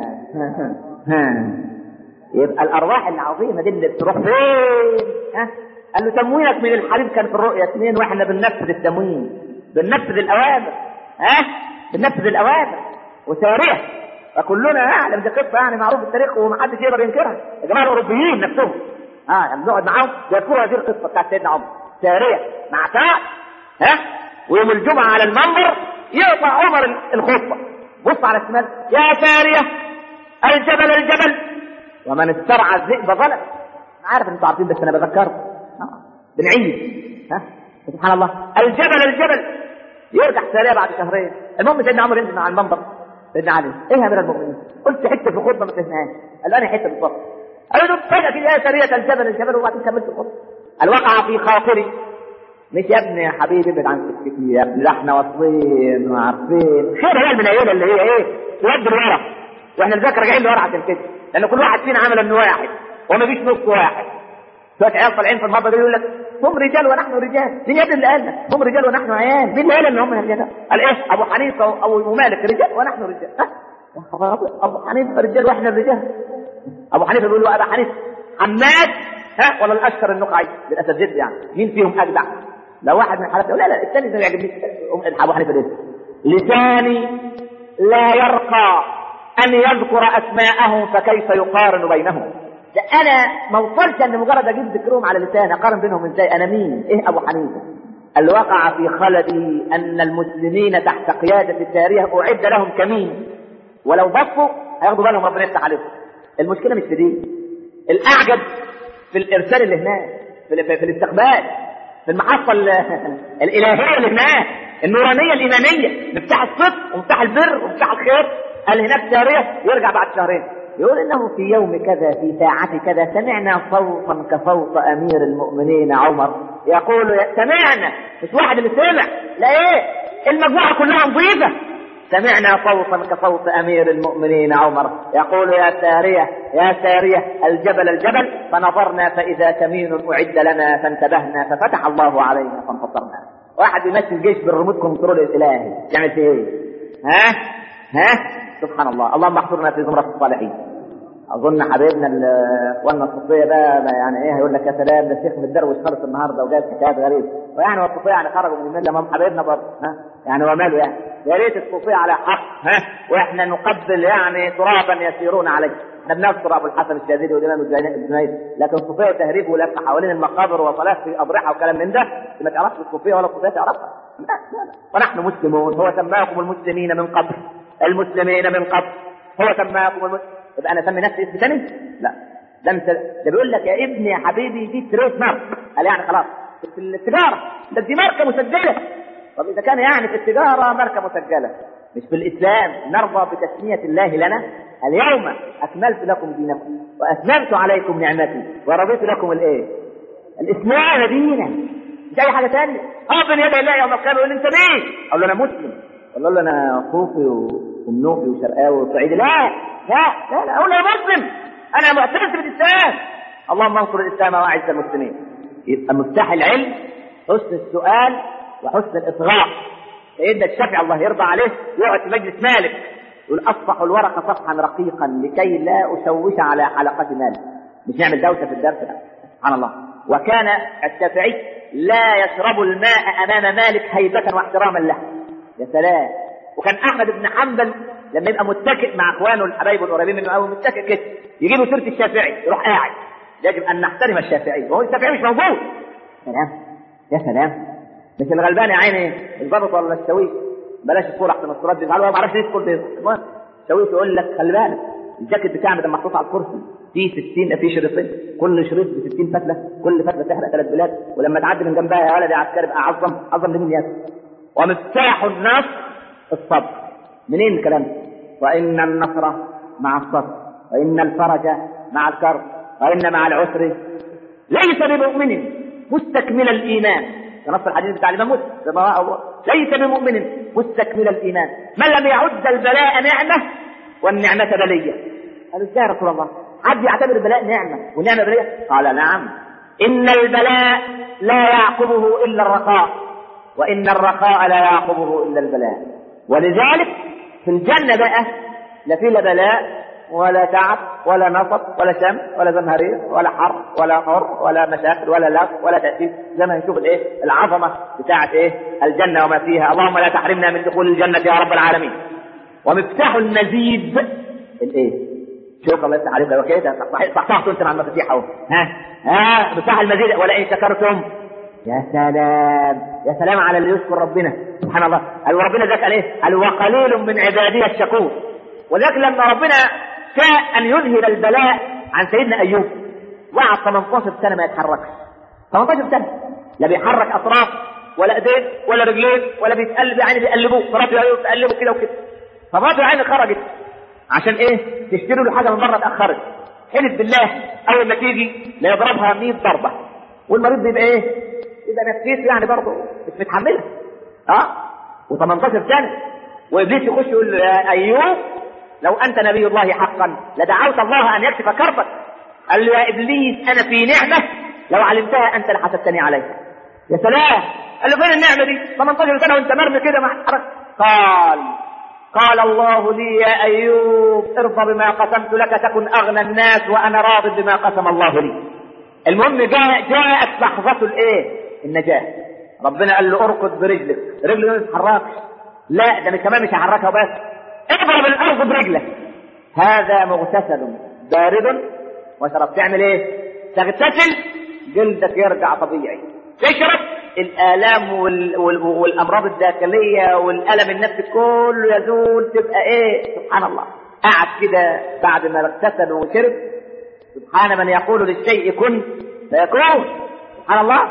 يبقى الأرواح العظيمة دي اللي بتروح فين ها قال له تموينك من الحليب كان في الرؤيا اثنين واحنا بننفذ التموين بننفذ الأوامر ها بننفذ الأوامر وسارية فكلنا يعلم دي قصه يعني معروف في التاريخ ومحدش يقدر ينكرها يا جماعه الاوروبيين نفسهم اه لما نقعد معاهم يذكروا هذه القصه بتاعت سيدنا عمر ساريه مع سعد ها ويوم الجمعه على المنبر يقطع عمر الخطبه بص على الشمال يا ساريه الجبل الجبل ومن استرعى الذئب ظلم انا عارف ان انتوا عارفين بس انا بذكركم آه. بنعيد ها سبحان الله الجبل الجبل يرجع ساريه بعد شهرين المهم سيدنا عمر ينزل على المنبر سيدنا علي ايه يا امير المؤمنين قلت حته في خطبه ما فهمناهاش قال له انا حته بالظبط قال له فجاه كده يا سريه الجبل الجبل وبعدين كملت الخطبه قال وقع في خاطري مش يا ابني يا حبيبي ابعد عن سكتي يا ابني ده احنا واصلين وعارفين خير هي المنيله اللي هي ايه تودي لورا واحنا نذاكر راجعين لورا عشان كده لان كل واحد فينا عمل انه واحد وما فيش نص واحد شويه عيال طالعين في المرضى دول يقول لك هم رجال ونحن رجال مين يا ابني اللي قال لك هم رجال ونحن عيال مين اللي قال ان هم رجال قال ايه ابو حنيفه او ابو مالك رجال ونحن رجال ها ابو حنيفه رجال واحنا رجال ابو حنيفه بيقول له ابا حنيفه حماد ها ولا الاشهر النقعي بالاساتذه يعني مين فيهم اجدع لو واحد من الحالات لا لا الثاني ما يعجبنيش ابو حنيفه ده لساني لا يرقى ان يذكر اسماءهم فكيف يقارن بينهم ده انا ما وصلش ان مجرد اجيب ذكرهم على لساني اقارن بينهم ازاي انا مين ايه ابو حنيفه اللي وقع في خلدي ان المسلمين تحت قياده الساريه اعد لهم كمين ولو بصوا هياخدوا بالهم ربنا يفتح عليهم المشكله مش في دي الاعجب في الارسال اللي هناك في, في, في الاستقبال في المحطه الالهيه اللي هناك النورانيه الايمانيه مفتاح الصدق ومفتاح البر ومفتاح الخير قال هناك ساريه يرجع بعد شهرين يقول انه في يوم كذا في ساعة كذا سمعنا صوتا كصوت امير المؤمنين عمر يقول يا سمعنا مش واحد اللي سمع لا ايه المجموعة كلها نظيفة سمعنا صوتا كصوت امير المؤمنين عمر يقول يا سارية يا سارية الجبل الجبل فنظرنا فاذا كمين اعد لنا فانتبهنا ففتح الله علينا فانتصرنا واحد بيمشي الجيش بالريموت كنترول الالهي يعمل فيه ايه ها ها سبحان الله اللهم احفظنا في زمرة الصالحين اظن حبيبنا اخواننا الصوفيه بقى يعني ايه هيقول لك يا سلام ده الشيخ متدروش خالص النهارده وجايب حكايات غريبه ويعني هو الصوفيه يعني خرجوا من المله ما هم حبايبنا برضه ها يعني هو ماله يعني يا ريت الصوفيه على حق ها واحنا نقبل يعني ترابا يسيرون عليه احنا بنذكر ابو الحسن الشاذلي والامام الجنيد لكن الصوفيه تهريب ولف حوالين المقابر وصلاه في اضرحه وكلام من ده ما تعرفش الصوفيه ولا الصوفيه تعرفها لا لا لا ونحن مسلمون هو سماكم المسلمين من قبل المسلمين من قبل هو سماكم المسلمين يبقى انا اسمي نفسي اسم ثاني؟ لا ده انت ده بيقول لك يا ابني يا حبيبي دي تريد مارك قال يعني خلاص في التجاره ده دي ماركه مسجله طب اذا كان يعني في التجاره ماركه مسجله مش في الاسلام نرضى بتسميه الله لنا اليوم اكملت لكم دينكم واتممت عليكم نعمتي ورضيت لكم الايه؟ الاسلام دينا مش اي حاجه ثانيه اه بين يدي الله يوم القيامه يقول لي انت مين؟ اقول له انا مسلم اقول له انا صوفي ومنوفي وشرقاوي وصعيدي لا لا لا لا اقول له يا مسلم انا معترف بالاسلام اللهم انصر الاسلام واعز المسلمين يبقى مفتاح العلم حسن السؤال وحسن الاصغاء سيدنا الشافعي الله يرضى عليه يقعد في مجلس مالك يقول اصفح الورق صفحا رقيقا لكي لا اشوش على حلقه مالك مش نعمل دوشه في الدرس لا سبحان الله وكان الشافعي لا يشرب الماء امام مالك هيبه واحتراما له يا سلام وكان احمد بن حنبل لما يبقى متكئ مع اخوانه الحبايب القريبين منه او متكئ كده يجيبوا سيره الشافعي يروح قاعد يجب ان نحترم الشافعي وهو الشافعي مش موجود سلام يا سلام مش الغلبان يا عيني الضبط ولا الشويش بلاش الصوره احسن الصورات دي ما اعرفش يدخل في المهم الشويش يقول لك خلي بالك الجاكيت بتاعنا ده محطوط على الكرسي فيه 60 في شريطين كل شريط ب 60 فتله كل فتله تحرق ثلاث بلاد ولما تعدي من جنبها يا ولد يا عسكري بقى عظم عظم لمين ياسر ومفتاح النصر الصبر منين الكلام ده؟ وان النصر مع الصبر وان الفرج مع الكرب وان مع العسر ليس بمؤمن مستكمل الايمان في نص الحديث بتاع الامام مسلم ليس بمؤمن مستكمل الايمان من لم يعد البلاء نعمه والنعمه بليه قالوا ازاي يا رسول الله حد يعتبر البلاء نعمه والنعمه بليه قال نعم ان البلاء لا يعقبه الا الرخاء وان الرخاء لا يعقبه الا البلاء ولذلك في الجنه بقى لا في لا بلاء ولا تعب ولا نصب ولا شمس ولا زمهرير ولا حر ولا حر ولا مشاكل ولا لف ولا تأثير زي ما نشوف الايه العظمه بتاعه ايه الجنه وما فيها اللهم لا تحرمنا من دخول الجنه يا رب العالمين ومفتاح المزيد الايه شوف الله يفتح عليك لو كده صحصحت انت مع المفاتيح اهو ها ها مفتاح المزيد ولئن شكرتم يا سلام يا سلام على اللي يشكر ربنا سبحان الله قال ربنا ذاك قال ايه قال وقليل من عبادي الشكور ولكن لما ربنا شاء ان يذهب البلاء عن سيدنا ايوب وقعد 18 سنه ما يتحركش 18 سنه لا بيحرك اطراف ولا ايدين ولا رجلين ولا بيتقلب يعني بيقلبوه مراته ايوب تقلبه كده وكده فمراته عيني خرجت عشان ايه تشتري له حاجه من بره اتاخرت حلف بالله اول ما تيجي لا يضربها 100 ضربه والمريض بيبقى ايه يبقى نفسيته يعني برضه مش متحملها اه و18 سنه وابليس يخش يقول له يا ايوب لو انت نبي الله حقا لدعوت الله ان يكشف كربك قال له يا ابليس انا في نعمه لو علمتها انت لحسدتني عليها يا سلام قال له فين النعمه دي 18 سنه وانت مرمي كده مع حرك قال قال الله لي يا ايوب ارضى بما قسمت لك تكن اغنى الناس وانا راض بما قسم الله لي المهم جاء جاءت لحظه الايه النجاه ربنا قال له اركض برجلك رجله ما تتحركش لا ده كمان مش هحركها بس اضرب الارض برجلك هذا مغتسل بارد وشرب تعمل ايه تغتسل جلدك يرجع طبيعي تشرب الالام وال... وال... والامراض الداخليه والالم النفسي كله يزول تبقى ايه سبحان الله قعد كده بعد ما اغتسل وشرب سبحان من يقول للشيء كن فيكون سبحان الله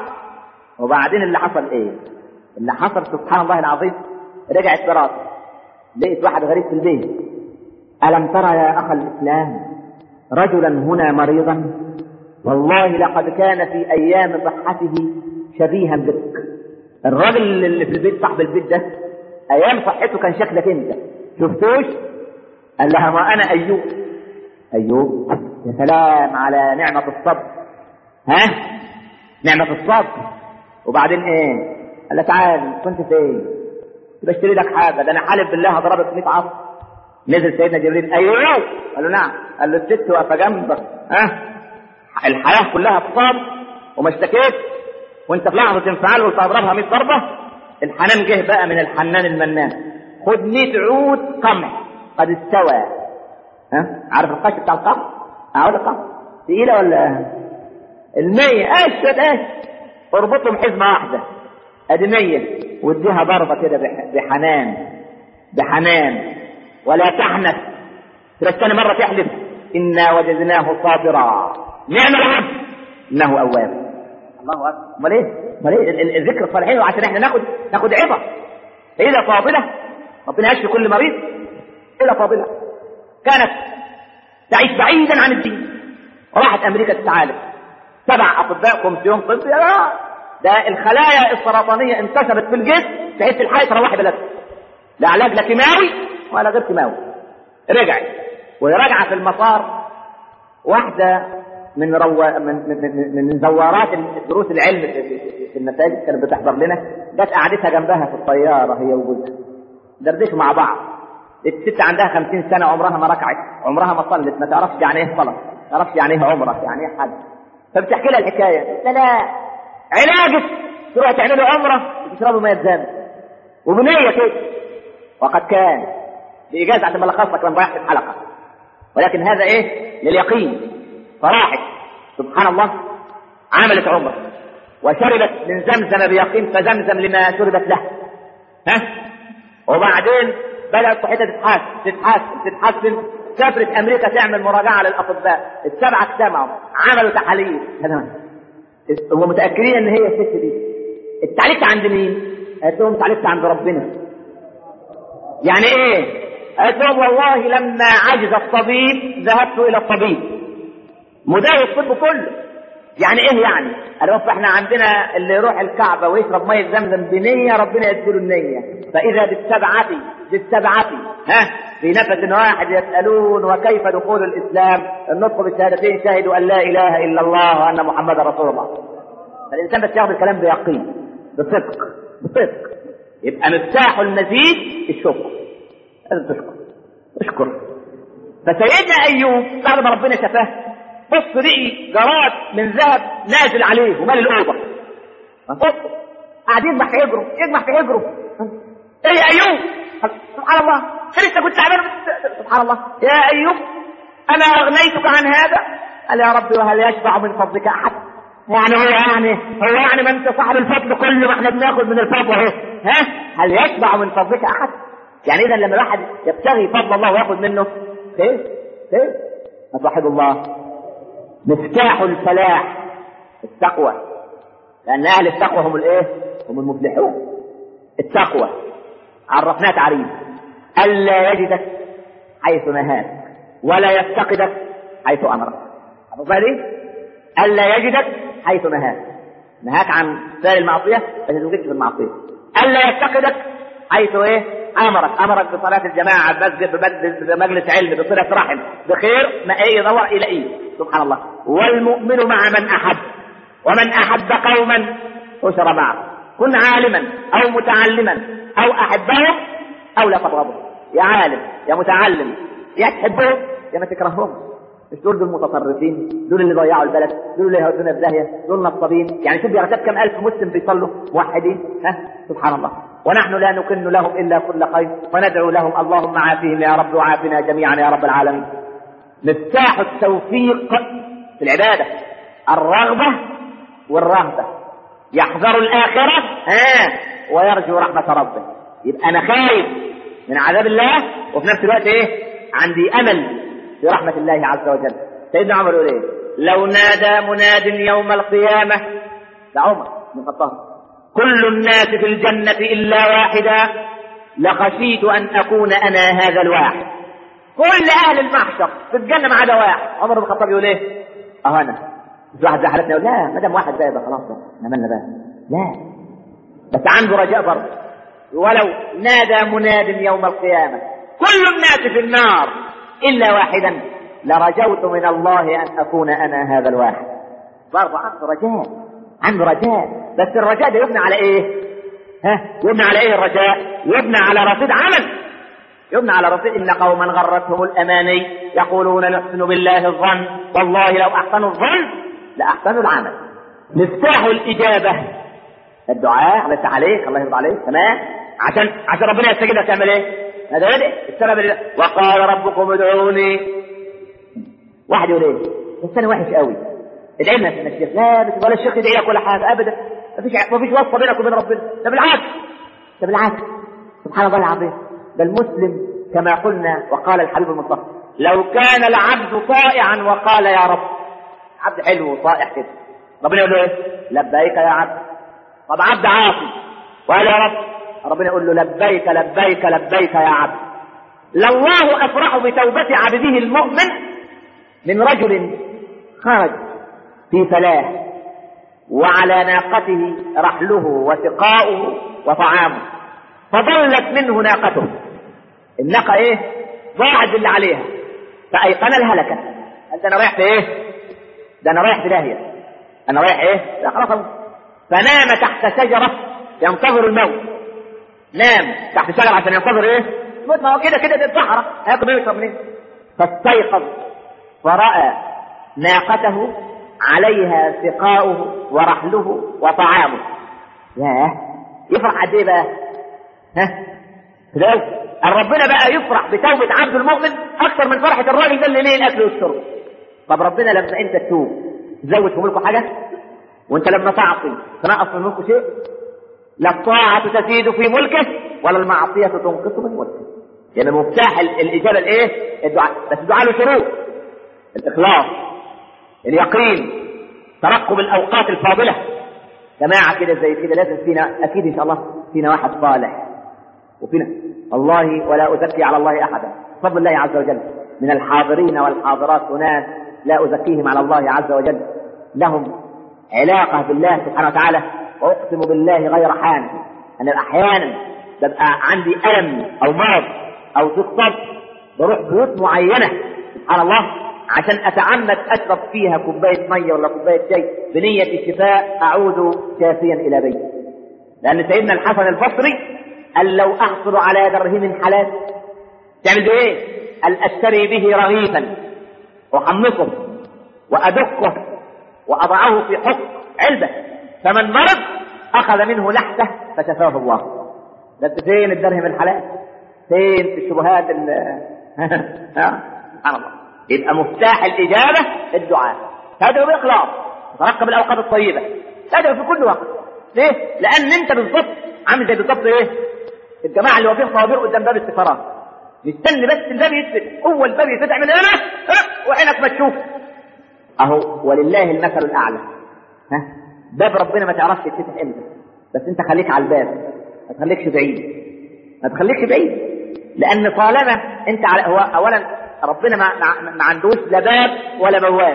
وبعدين اللي حصل ايه اللي حصل سبحان الله العظيم رجعت براسه لقيت واحد غريب في البيت ألم ترى يا أخ الإسلام رجلا هنا مريضا والله لقد كان في أيام صحته شبيها بك الراجل اللي في البيت صاحب البيت ده أيام صحته كان شكلك أنت شفتوش قال لها ما أنا أيوب أيوب يا سلام على نعمة الصبر ها نعمة الصبر وبعدين إيه قال لها تعال كنت فين بشتري لك حاجه ده انا حالف بالله هضربك 100 عصر نزل سيدنا جبريل ايوه قال له نعم قال له الست واقفه جنبك ها أه؟ الحياه كلها اتصال وما اشتكيت وانت في لحظه انفعال قلت هضربها 100 ضربه الحنان جه بقى من الحنان المنان خد 100 عود قمح قد استوى ها أه؟ عارف القش بتاع القمح؟ عود القمح تقيله ولا المية اشهد اشهد اربطهم حزمه واحده ادي 100 واديها ضربة كده بحنان بحنان ولا تحنث تبقى تاني مرة تحلف انا وجدناه صابرا نعم العبد انه اواب الله اكبر امال ايه امال ايه ال- ال- الذكر الصالحين عشان احنا ناخد ناخد عبر الى فاضله ربنا يشفي كل مريض الى فاضله كانت تعيش بعيدا عن الدين راحت امريكا تتعالج سبع اطباء كومسيون طبي يا ده الخلايا السرطانيه انتشرت في الجسم تحس الحياه تروحي بلدها لا علاج لا كيماوي ولا غير كيماوي رجعت وهي راجعه في المطار واحده من رو... من من من, من زوارات دروس العلم في, في, في المساجد كانت بتحضر لنا جت قعدتها جنبها في الطياره هي وجوزها دردشوا مع بعض الست عندها خمسين سنة عمرها ما ركعت عمرها ما صلت ما تعرفش يعني ايه صلاة ما تعرفش يعني ايه عمرة يعني ايه حج فبتحكي لها الحكاية لا لا علاجك تروح تعملوا عمرة وتشربوا مية زمزم وبنية كده وقد كان بإجازة عشان ما لخصك لما ضيعت الحلقة ولكن هذا ايه لليقين فراحت سبحان الله عملت عمرة وشربت من زمزم بيقين فزمزم لما شربت له ها وبعدين بدأت صحتها تتحسن تتحسن تتحسن سافرت أمريكا تعمل مراجعة للأطباء السبعة اجتمعوا عملوا تحاليل تمام هم متأكدين إن هي الست دي اتعالجت عند مين؟ قالت لهم اتعالجت عند ربنا يعني ايه؟ قالت لهم والله لما عجز الطبيب ذهبت إلى الطبيب مداوي الطب كله يعني ايه يعني؟ قالوا احنا عندنا اللي يروح الكعبه ويشرب ميه زمزم بنيه ربنا يديله النيه فاذا بالسبعه بالسبعه ها في نفس واحد يسالون وكيف دخول الاسلام النطق بالشهادتين شهدوا ان لا اله الا الله وان محمدا رسول الله فالانسان بس ياخذ الكلام بيقين بصدق بصدق يبقى مفتاح المزيد الشكر لازم تشكر اشكر فسيدنا ايوب بعد ما ربنا شفاه بص لقي جراد من ذهب نازل عليه ومال الاوضه بص قاعد يجمع في حجره يجمع في حجره ايه يا ايوب سبحان الله انت لسه كنت تعبان سبحان الله يا ايوب انا اغنيتك عن هذا قال يا رب وهل يشبع من فضلك احد يعني هو يعني هو يعني ما انت صاحب الفضل كله ما احنا بناخد من الفضل اهي ها هل يشبع من فضلك احد يعني اذا لما الواحد يبتغي فضل الله وياخد منه ايه ايه ما توحد الله مفتاح الفلاح التقوى لأن أهل التقوى هم الإيه؟ هم المفلحون التقوى عرفناها تعريف ألا يجدك حيث نهاك ولا يفتقدك حيث أمرك عرفنا دي؟ ألا يجدك حيث نهاك نهاك عن فعل المعصية بس توجدش في المعصية ألا يفتقدك حيث إيه؟ أمرك أمرك بصلاة الجماعة بمسجد بمجلس علم بصلة رحم بخير ما إيه يدور إلى إيه سبحان الله والمؤمن مع من أحب ومن أحب قوما أسر معه كن عالما أو متعلما أو أحبهم أو لا تبغضهم يا عالم يا متعلم يا تحبهم يا ما تكرههم مش دول دول المتطرفين دول اللي ضيعوا البلد دول اللي هيودونا في داهيه دول نصابين يعني شوف بيرتب كم الف مسلم بيصلوا موحدين ها سبحان الله ونحن لا نكن لهم الا كل خير وندعو لهم اللهم عافهم يا رب وعافنا جميعا يا رب العالمين مفتاح التوفيق في العباده الرغبه والرهبه يحذر الاخره ها ويرجو رحمه ربه يبقى انا خايف من عذاب الله وفي نفس الوقت ايه عندي امل في رحمة الله عز وجل سيدنا عمر يقول ايه لو نادى مناد يوم القيامة ده عمر بن الخطاب كل الناس في الجنة إلا واحدا لخشيت أن أكون أنا هذا الواحد كل أهل المحشر في الجنة ما عدا واحد عمر بن الخطاب يقول ايه أه أنا مش واحد زعلتنا يقول لا ما دام واحد زي ده خلاص احنا مالنا بقى لا بس عنده رجاء برضه ولو نادى مناد يوم القيامة كل الناس في النار إلا واحدا لرجوت من الله أن أكون أنا هذا الواحد برضه عنده رجاء عنده رجاء بس الرجاء ده يبنى على إيه؟ ها؟ يبنى على إيه الرجاء؟ يبنى على رصيد عمل يبنى على رصيد إن قوما غرتهم الأماني يقولون نحسن بالله الظن والله لو أحسنوا الظن لأحسنوا العمل مفتاح الإجابة الدعاء الله يفتح عليك الله يرضى عليك تمام عشان عشان ربنا يستجيب لك تعمل ايه؟ هذا بدء السبب اللي وقال ربكم ادعوني واحد يقول ايه؟ بس انا وحش قوي ادعي لنا يا الشيخ لا بس ولا الشيخ يدعي لك ولا حاجه ابدا مفيش مفيش وصفه بينك وبين ربنا ده بالعكس ده بالعكس سبحان الله العظيم ده المسلم كما قلنا وقال الحبيب المصطفى لو كان العبد طائعا وقال يا رب عبد حلو وطائع كده ربنا يقول له ايه لبيك يا عبد طب عبد عاصي وقال يا رب ربنا يقول له لبيك لبيك لبيك يا عبد لله افرح بتوبه عبده المؤمن من رجل خرج في فلاح وعلى ناقته رحله وسقاؤه وطعامه فضلت منه ناقته الناقة ايه ضاعت اللي عليها فأيقن الهلكة قال ده انا رايح في ايه ده انا رايح في داهية انا رايح ايه لا خلاص فنام تحت شجرة ينتظر الموت نام تحت شجرة عشان ينتظر ايه الموت ما هو كده كده دي الصحراء هياكل ايه ويشرب منين فاستيقظ فرأى ناقته عليها سقاؤه ورحله وطعامه ياه يفرح قد ايه بقى ها لو ربنا بقى يفرح بتوبة عبد المؤمن أكثر من فرحة الراجل ده اللي ليه الأكل والشرب طب ربنا لما أنت تتوب تزود في ملكه حاجة وأنت لما تعصي تنقص من ملكه شيء لا الطاعة تزيد في ملكه ولا المعصية تنقص من ملكه يعني مفتاح الإجابة الإيه؟ الدعاء بس الدعاء له شروط الإخلاص اليقين ترقب الأوقات الفاضلة جماعة كده زي كده لازم فينا أكيد إن شاء الله فينا واحد صالح وفينا والله ولا أزكي على الله أحدا بفضل الله عز وجل من الحاضرين والحاضرات أناس لا أزكيهم على الله عز وجل لهم علاقة بالله سبحانه وتعالى وأقسم بالله غير حان أنا أحيانا ببقى عندي ألم أو مرض أو ضغط بروح بيوت معينة سبحان الله عشان أتعمد أشرب فيها كوباية مية ولا كوباية شاي بنية الشفاء أعود شافيا إلى بيتي لأن سيدنا الحسن البصري قال لو أحصل على درهم حلال تعمل بإيه؟ قال أشتري به رغيفا وأحمصه وأدقه وأضعه في حق علبة فمن مرض أخذ منه لحته فشفاه الله ده أنت فين الدرهم الحلال؟ فين في الشبهات ال سبحان الله يبقى مفتاح الإجابة الدعاء تدعو بإخلاص ترقب الأوقات الطيبة تدعو في كل وقت ليه؟ لأن أنت بالضبط عامل زي بالضبط إيه؟ الجماعة اللي واقفين صوابير قدام باب السفارات مستني بس الباب يتفتح هو الباب يتفتح من هنا وعينك ما تشوف اهو ولله المثل الاعلى ها باب ربنا ما تعرفش يتفتح امتى بس انت خليك على الباب ما تخليكش بعيد ما تخليكش بعيد لان طالما انت على هو اولا ربنا ما, ما, ما عندوش لا باب ولا بواب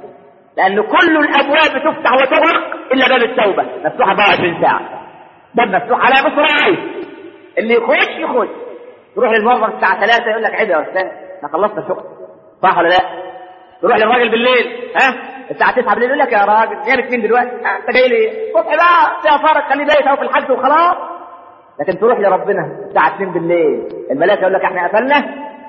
لان كل الابواب بتفتح وتغلق الا باب التوبه مفتوح 24 ساعه باب مفتوح على مصراعي اللي يخش يخش تروح للموظف الساعه 3 يقول لك عيب يا استاذ احنا خلصنا شغل صح ولا لا؟ تروح للراجل بالليل ها الساعه 9 بالليل يقول لك يا راجل جايب مين دلوقتي؟ انت جاي لي الصبح بقى فيها فرق خليه بايت اهو في الحجز وخلاص لكن تروح لربنا الساعه 2 بالليل الملائكه يقول لك احنا قفلنا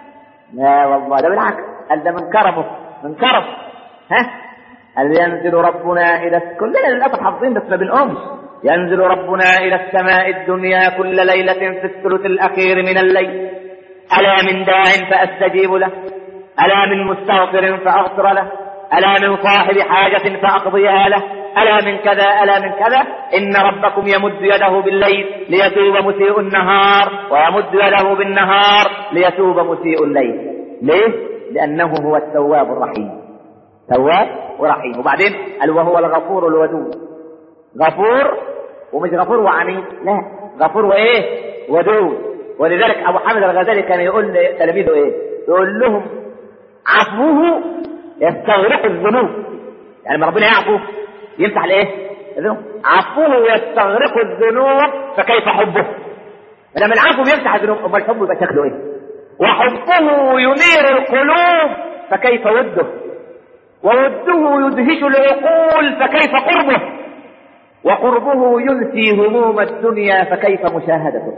لا والله ده بالعكس قال ده من كرمه من كرم ها قال ينزل ربنا الى كلنا للاسف حافظين بس ما بنقومش ينزل ربنا الى السماء الدنيا كل ليله في الثلث الاخير من الليل الا من داع فاستجيب له الا من مستغفر فاغفر له الا من صاحب حاجه فاقضيها له الا من كذا الا من كذا ان ربكم يمد يده بالليل ليتوب مسيء النهار ويمد يده بالنهار ليتوب مسيء الليل ليه لانه هو التواب الرحيم تواب ورحيم وبعدين قال وهو الغفور الودود غفور ومش غفور وعنيد لا غفور وايه ودود ولذلك ابو حامد الغزالي كان يقول لتلاميذه ايه يقول لهم عفوه يستغرق الذنوب يعني لما ربنا يعفو يمسح الايه الذنوب عفوه يستغرق الذنوب فكيف حبه لما العفو بيمسح الذنوب امال حبه يبقى شكله ايه وحبه ينير القلوب فكيف وده ووده يدهش العقول فكيف قربه وقربه ينسي هموم الدنيا فكيف مشاهدته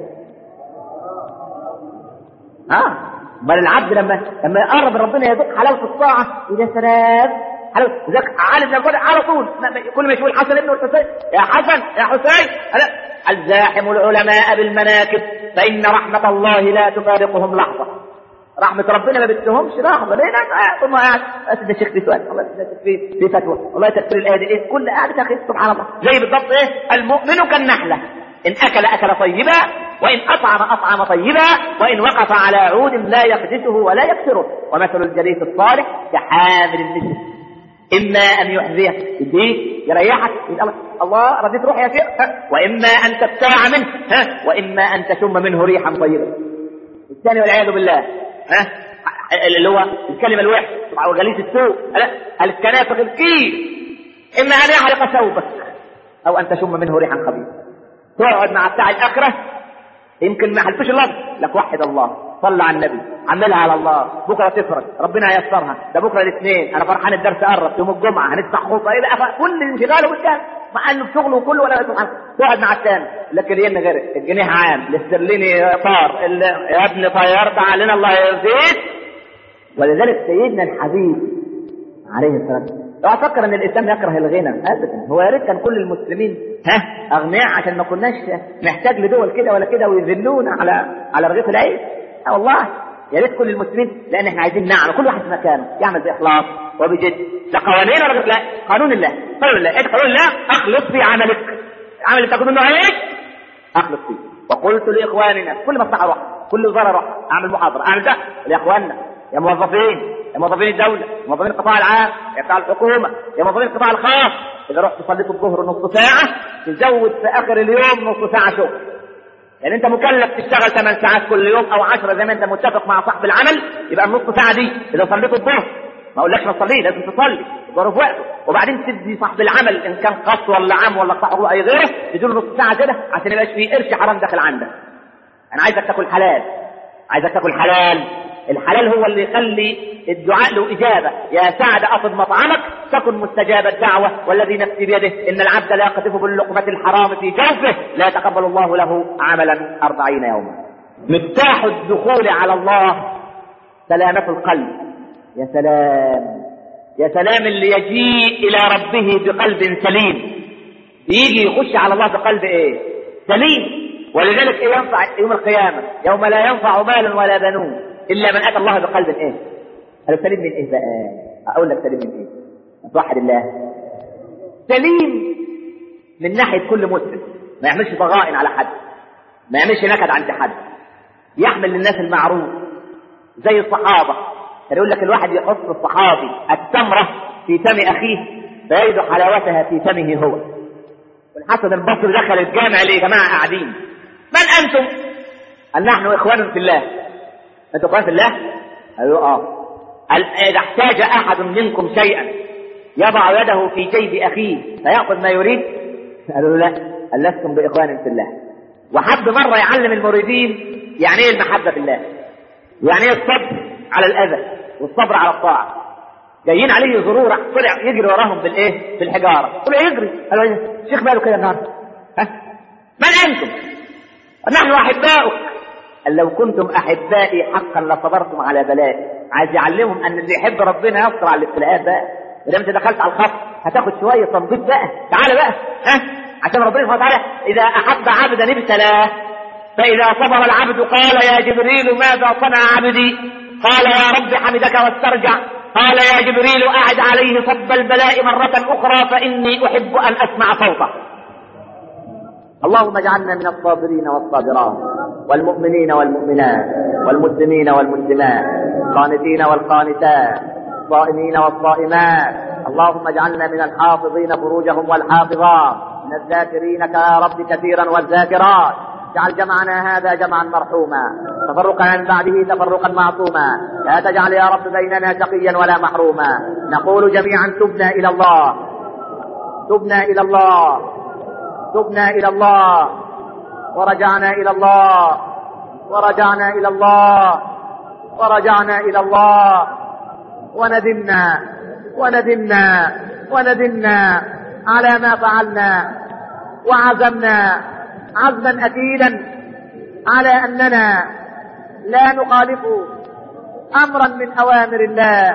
اه بل العبد لما لما يقرب ربنا يذوق حلاوه الطاعه يا سلام حلاوه ذاك عالم يقول على طول كل ما يشوف الحسن ابن الحسين يا حسن يا حسين الزاحم العلماء بالمناكب فان رحمه الله لا تفارقهم لحظه رحمة ربنا ما بتهمش لحظة ليه ناس ثم قاعد أسد الشيخ في سؤال والله في في فتوى والله تفسير الآية دي إيه كل قاعد يا أخي سبحان الله زي بالضبط إيه المؤمن كالنحلة إن أكل أكل طيبا وإن أطعم أطعم طيبا وإن وقف على عود لا يخدشه ولا يكسره ومثل الجليس الصالح كحامل المسك إما أن يحذيك يديك يريحك يقول الله رديت روحي يا شيخ ها؟ وإما أن تبتاع منه ها؟ وإما أن تشم منه ريحا طيبة الثاني والعياذ بالله ها اللي هو الكلمة الوحشة وجليس السوء الكنافة الكيل إما أن يحرق ثوبك أو أن تشم منه ريحا خبيثا تقعد مع بتاع الآخرة يمكن ما حلفش اللفظ لك وحد الله صلى على النبي عملها على الله بكره تفرج ربنا ييسرها ده بكره الاثنين انا فرحان الدرس قرب يوم الجمعه هنفتح خطه ايه بقى كل انشغاله قدام مع انه في شغله كله ولا سبحان تقعد مع الثاني لكن الين غير الجنيه عام الاسترليني طار ال- يا ابن طيرت علينا الله يرضيك ولذلك سيدنا الحبيب عليه الصلاه والسلام اوعى تفكر ان الاسلام يكره الغنى ابدا هو يا ريت كان كل المسلمين ها اغنياء عشان ما كناش نحتاج لدول كده ولا كده ويذلونا على على رغيف العيش آه والله يا ريت كل المسلمين لان احنا عايزين نعمل كل واحد في مكانه يعمل باخلاص وبجد لا قوانين ولا لا قانون الله قانون الله ايه قانون الله اخلص في عملك عمل اللي تاخد منه عيش اخلص فيه وقلت لاخواننا كل مصلحه اروح كل وزاره اروح اعمل محاضره اعمل ده لاخواننا يا موظفين يا موظفين الدوله يا موظفين القطاع العام يا بتاع الحكومه يا موظفين القطاع الخاص اذا رحت صليت الظهر نص ساعه تزود في اخر اليوم نص ساعه شغل يعني انت مكلف تشتغل 8 ساعات كل يوم او 10 زي ما انت متفق مع صاحب العمل يبقى النص ساعه دي اذا صليت الظهر ما اقولكش ما تصليه لازم تصلي الظهر في وقته وبعدين تدي صاحب العمل ان كان خاص ولا عام ولا قطاع حقوق اي غيره تديله نص ساعه كده عشان ما يبقاش فيه قرش حرام داخل عندك انا عايزك تاكل حلال عايزك تاكل حلال الحلال هو اللي يخلي الدعاء له إجابة يا سعد أطب مطعمك تكن مستجاب الدعوة والذي نفسي بيده إن العبد لا يقذف باللقمة الحرام في جوفه لا يتقبل الله له عملا أربعين يوما مفتاح الدخول على الله سلامة القلب يا سلام يا سلام اللي يجيء إلى ربه بقلب سليم يجي يخش على الله بقلب إيه سليم ولذلك إيه ينفع يوم القيامة يوم لا ينفع مال ولا بنون إلا من أتى الله بقلب إيه قالوا سليم من إيه بقى أقول لك سليم من إيه توحد الله سليم من ناحية كل مسلم ما يعملش ضغائن على حد ما يعملش نكد عند حد يحمل للناس المعروف زي الصحابة كان يقول لك الواحد يحط الصحابي التمرة في فم أخيه فيجد حلاوتها في فمه هو والحسن البصري دخل الجامع ليه يا جماعة قاعدين من أنتم؟ قال نحن إخوان في الله أنتم إخوان في الله؟ قالوا آه قال إذا احتاج أحد منكم شيئا يضع يده في جيب أخيه فيأخذ ما يريد قالوا لا قال لستم بإخوان في الله وحب مرة يعلم المريدين يعني إيه المحبة في الله يعني إيه الصبر على الأذى والصبر على الطاعة جايين عليه زرورة طلع يجري وراهم بالايه بالحجارة طلع يجري قالوا ايه الشيخ ماله كده النهارده ها من انتم نحن احباؤك قال لو كنتم احبائي حقا لصبرتم على بلائي عايز يعلمهم ان اللي يحب ربنا يصبر على الابتلاءات بقى ما دام انت دخلت على الخط هتاخد شويه تنظيف بقى تعالى بقى ها عشان ربنا سبحانه وتعالى اذا احب عبدا ابتلاه فاذا صبر العبد قال يا جبريل ماذا صنع عبدي قال يا رب حمدك واسترجع قال يا جبريل أعد عليه صب البلاء مرة أخرى فإني أحب أن أسمع صوته اللهم اجعلنا من الصابرين والصابرات والمؤمنين والمؤمنات والمسلمين والمسلمات القانتين والقانتات الصائمين والصائمات اللهم اجعلنا من الحافظين فروجهم والحافظات من الذاكرينك يا رب كثيرا والذاكرات اجعل جمعنا هذا جمعا مرحوما تفرقنا من بعده تفرقا معصوما لا تجعل يا رب بيننا شقيا ولا محروما نقول جميعا تبنا الى الله تبنا الى الله تبنا الى الله ورجعنا الى الله ورجعنا الى الله ورجعنا الى الله وندمنا وندمنا وندمنا على ما فعلنا وعزمنا عزما اكيدا على اننا لا نخالف امرا من اوامر الله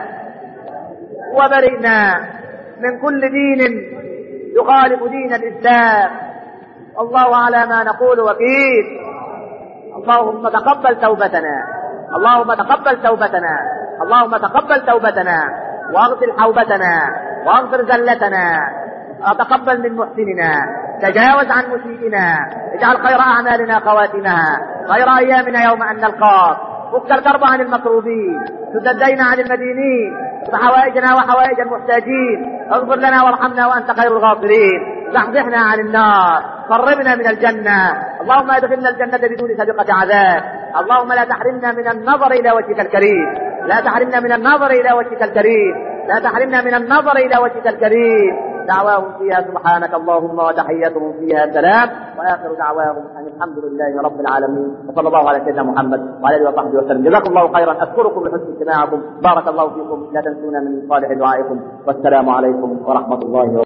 وبرئنا من كل دين يخالف دين الاسلام والله على ما نقول وكيل اللهم تقبل توبتنا اللهم تقبل توبتنا اللهم تقبل توبتنا واغفر حوبتنا واغفر زلتنا وتقبل من محسننا تجاوز عن مسيئنا اجعل خير أعمالنا خواتمها خير أيامنا يوم أن نلقاك فك الكرب عن المكروبين سد الدين عن المدينين وحوائجنا وحوائج المحتاجين اغفر لنا وارحمنا وانت خير الغافرين زحزحنا عن النار قربنا من الجنة اللهم ادخلنا الجنة بدون سابقة عذاب اللهم لا تحرمنا من النظر إلى وجهك الكريم لا تحرمنا من النظر إلى وجهك الكريم لا تحرمنا من النظر إلى وجهك الكريم دعواهم فيها سبحانك اللهم وتحيتهم فيها سلام واخر دعواهم ان الحمد لله رب العالمين وصلى الله على سيدنا محمد وعلى اله وصحبه وسلم جزاكم الله خيرا اشكركم لحسن استماعكم بارك الله فيكم لا تنسونا من صالح دعائكم والسلام عليكم ورحمه الله وبركاته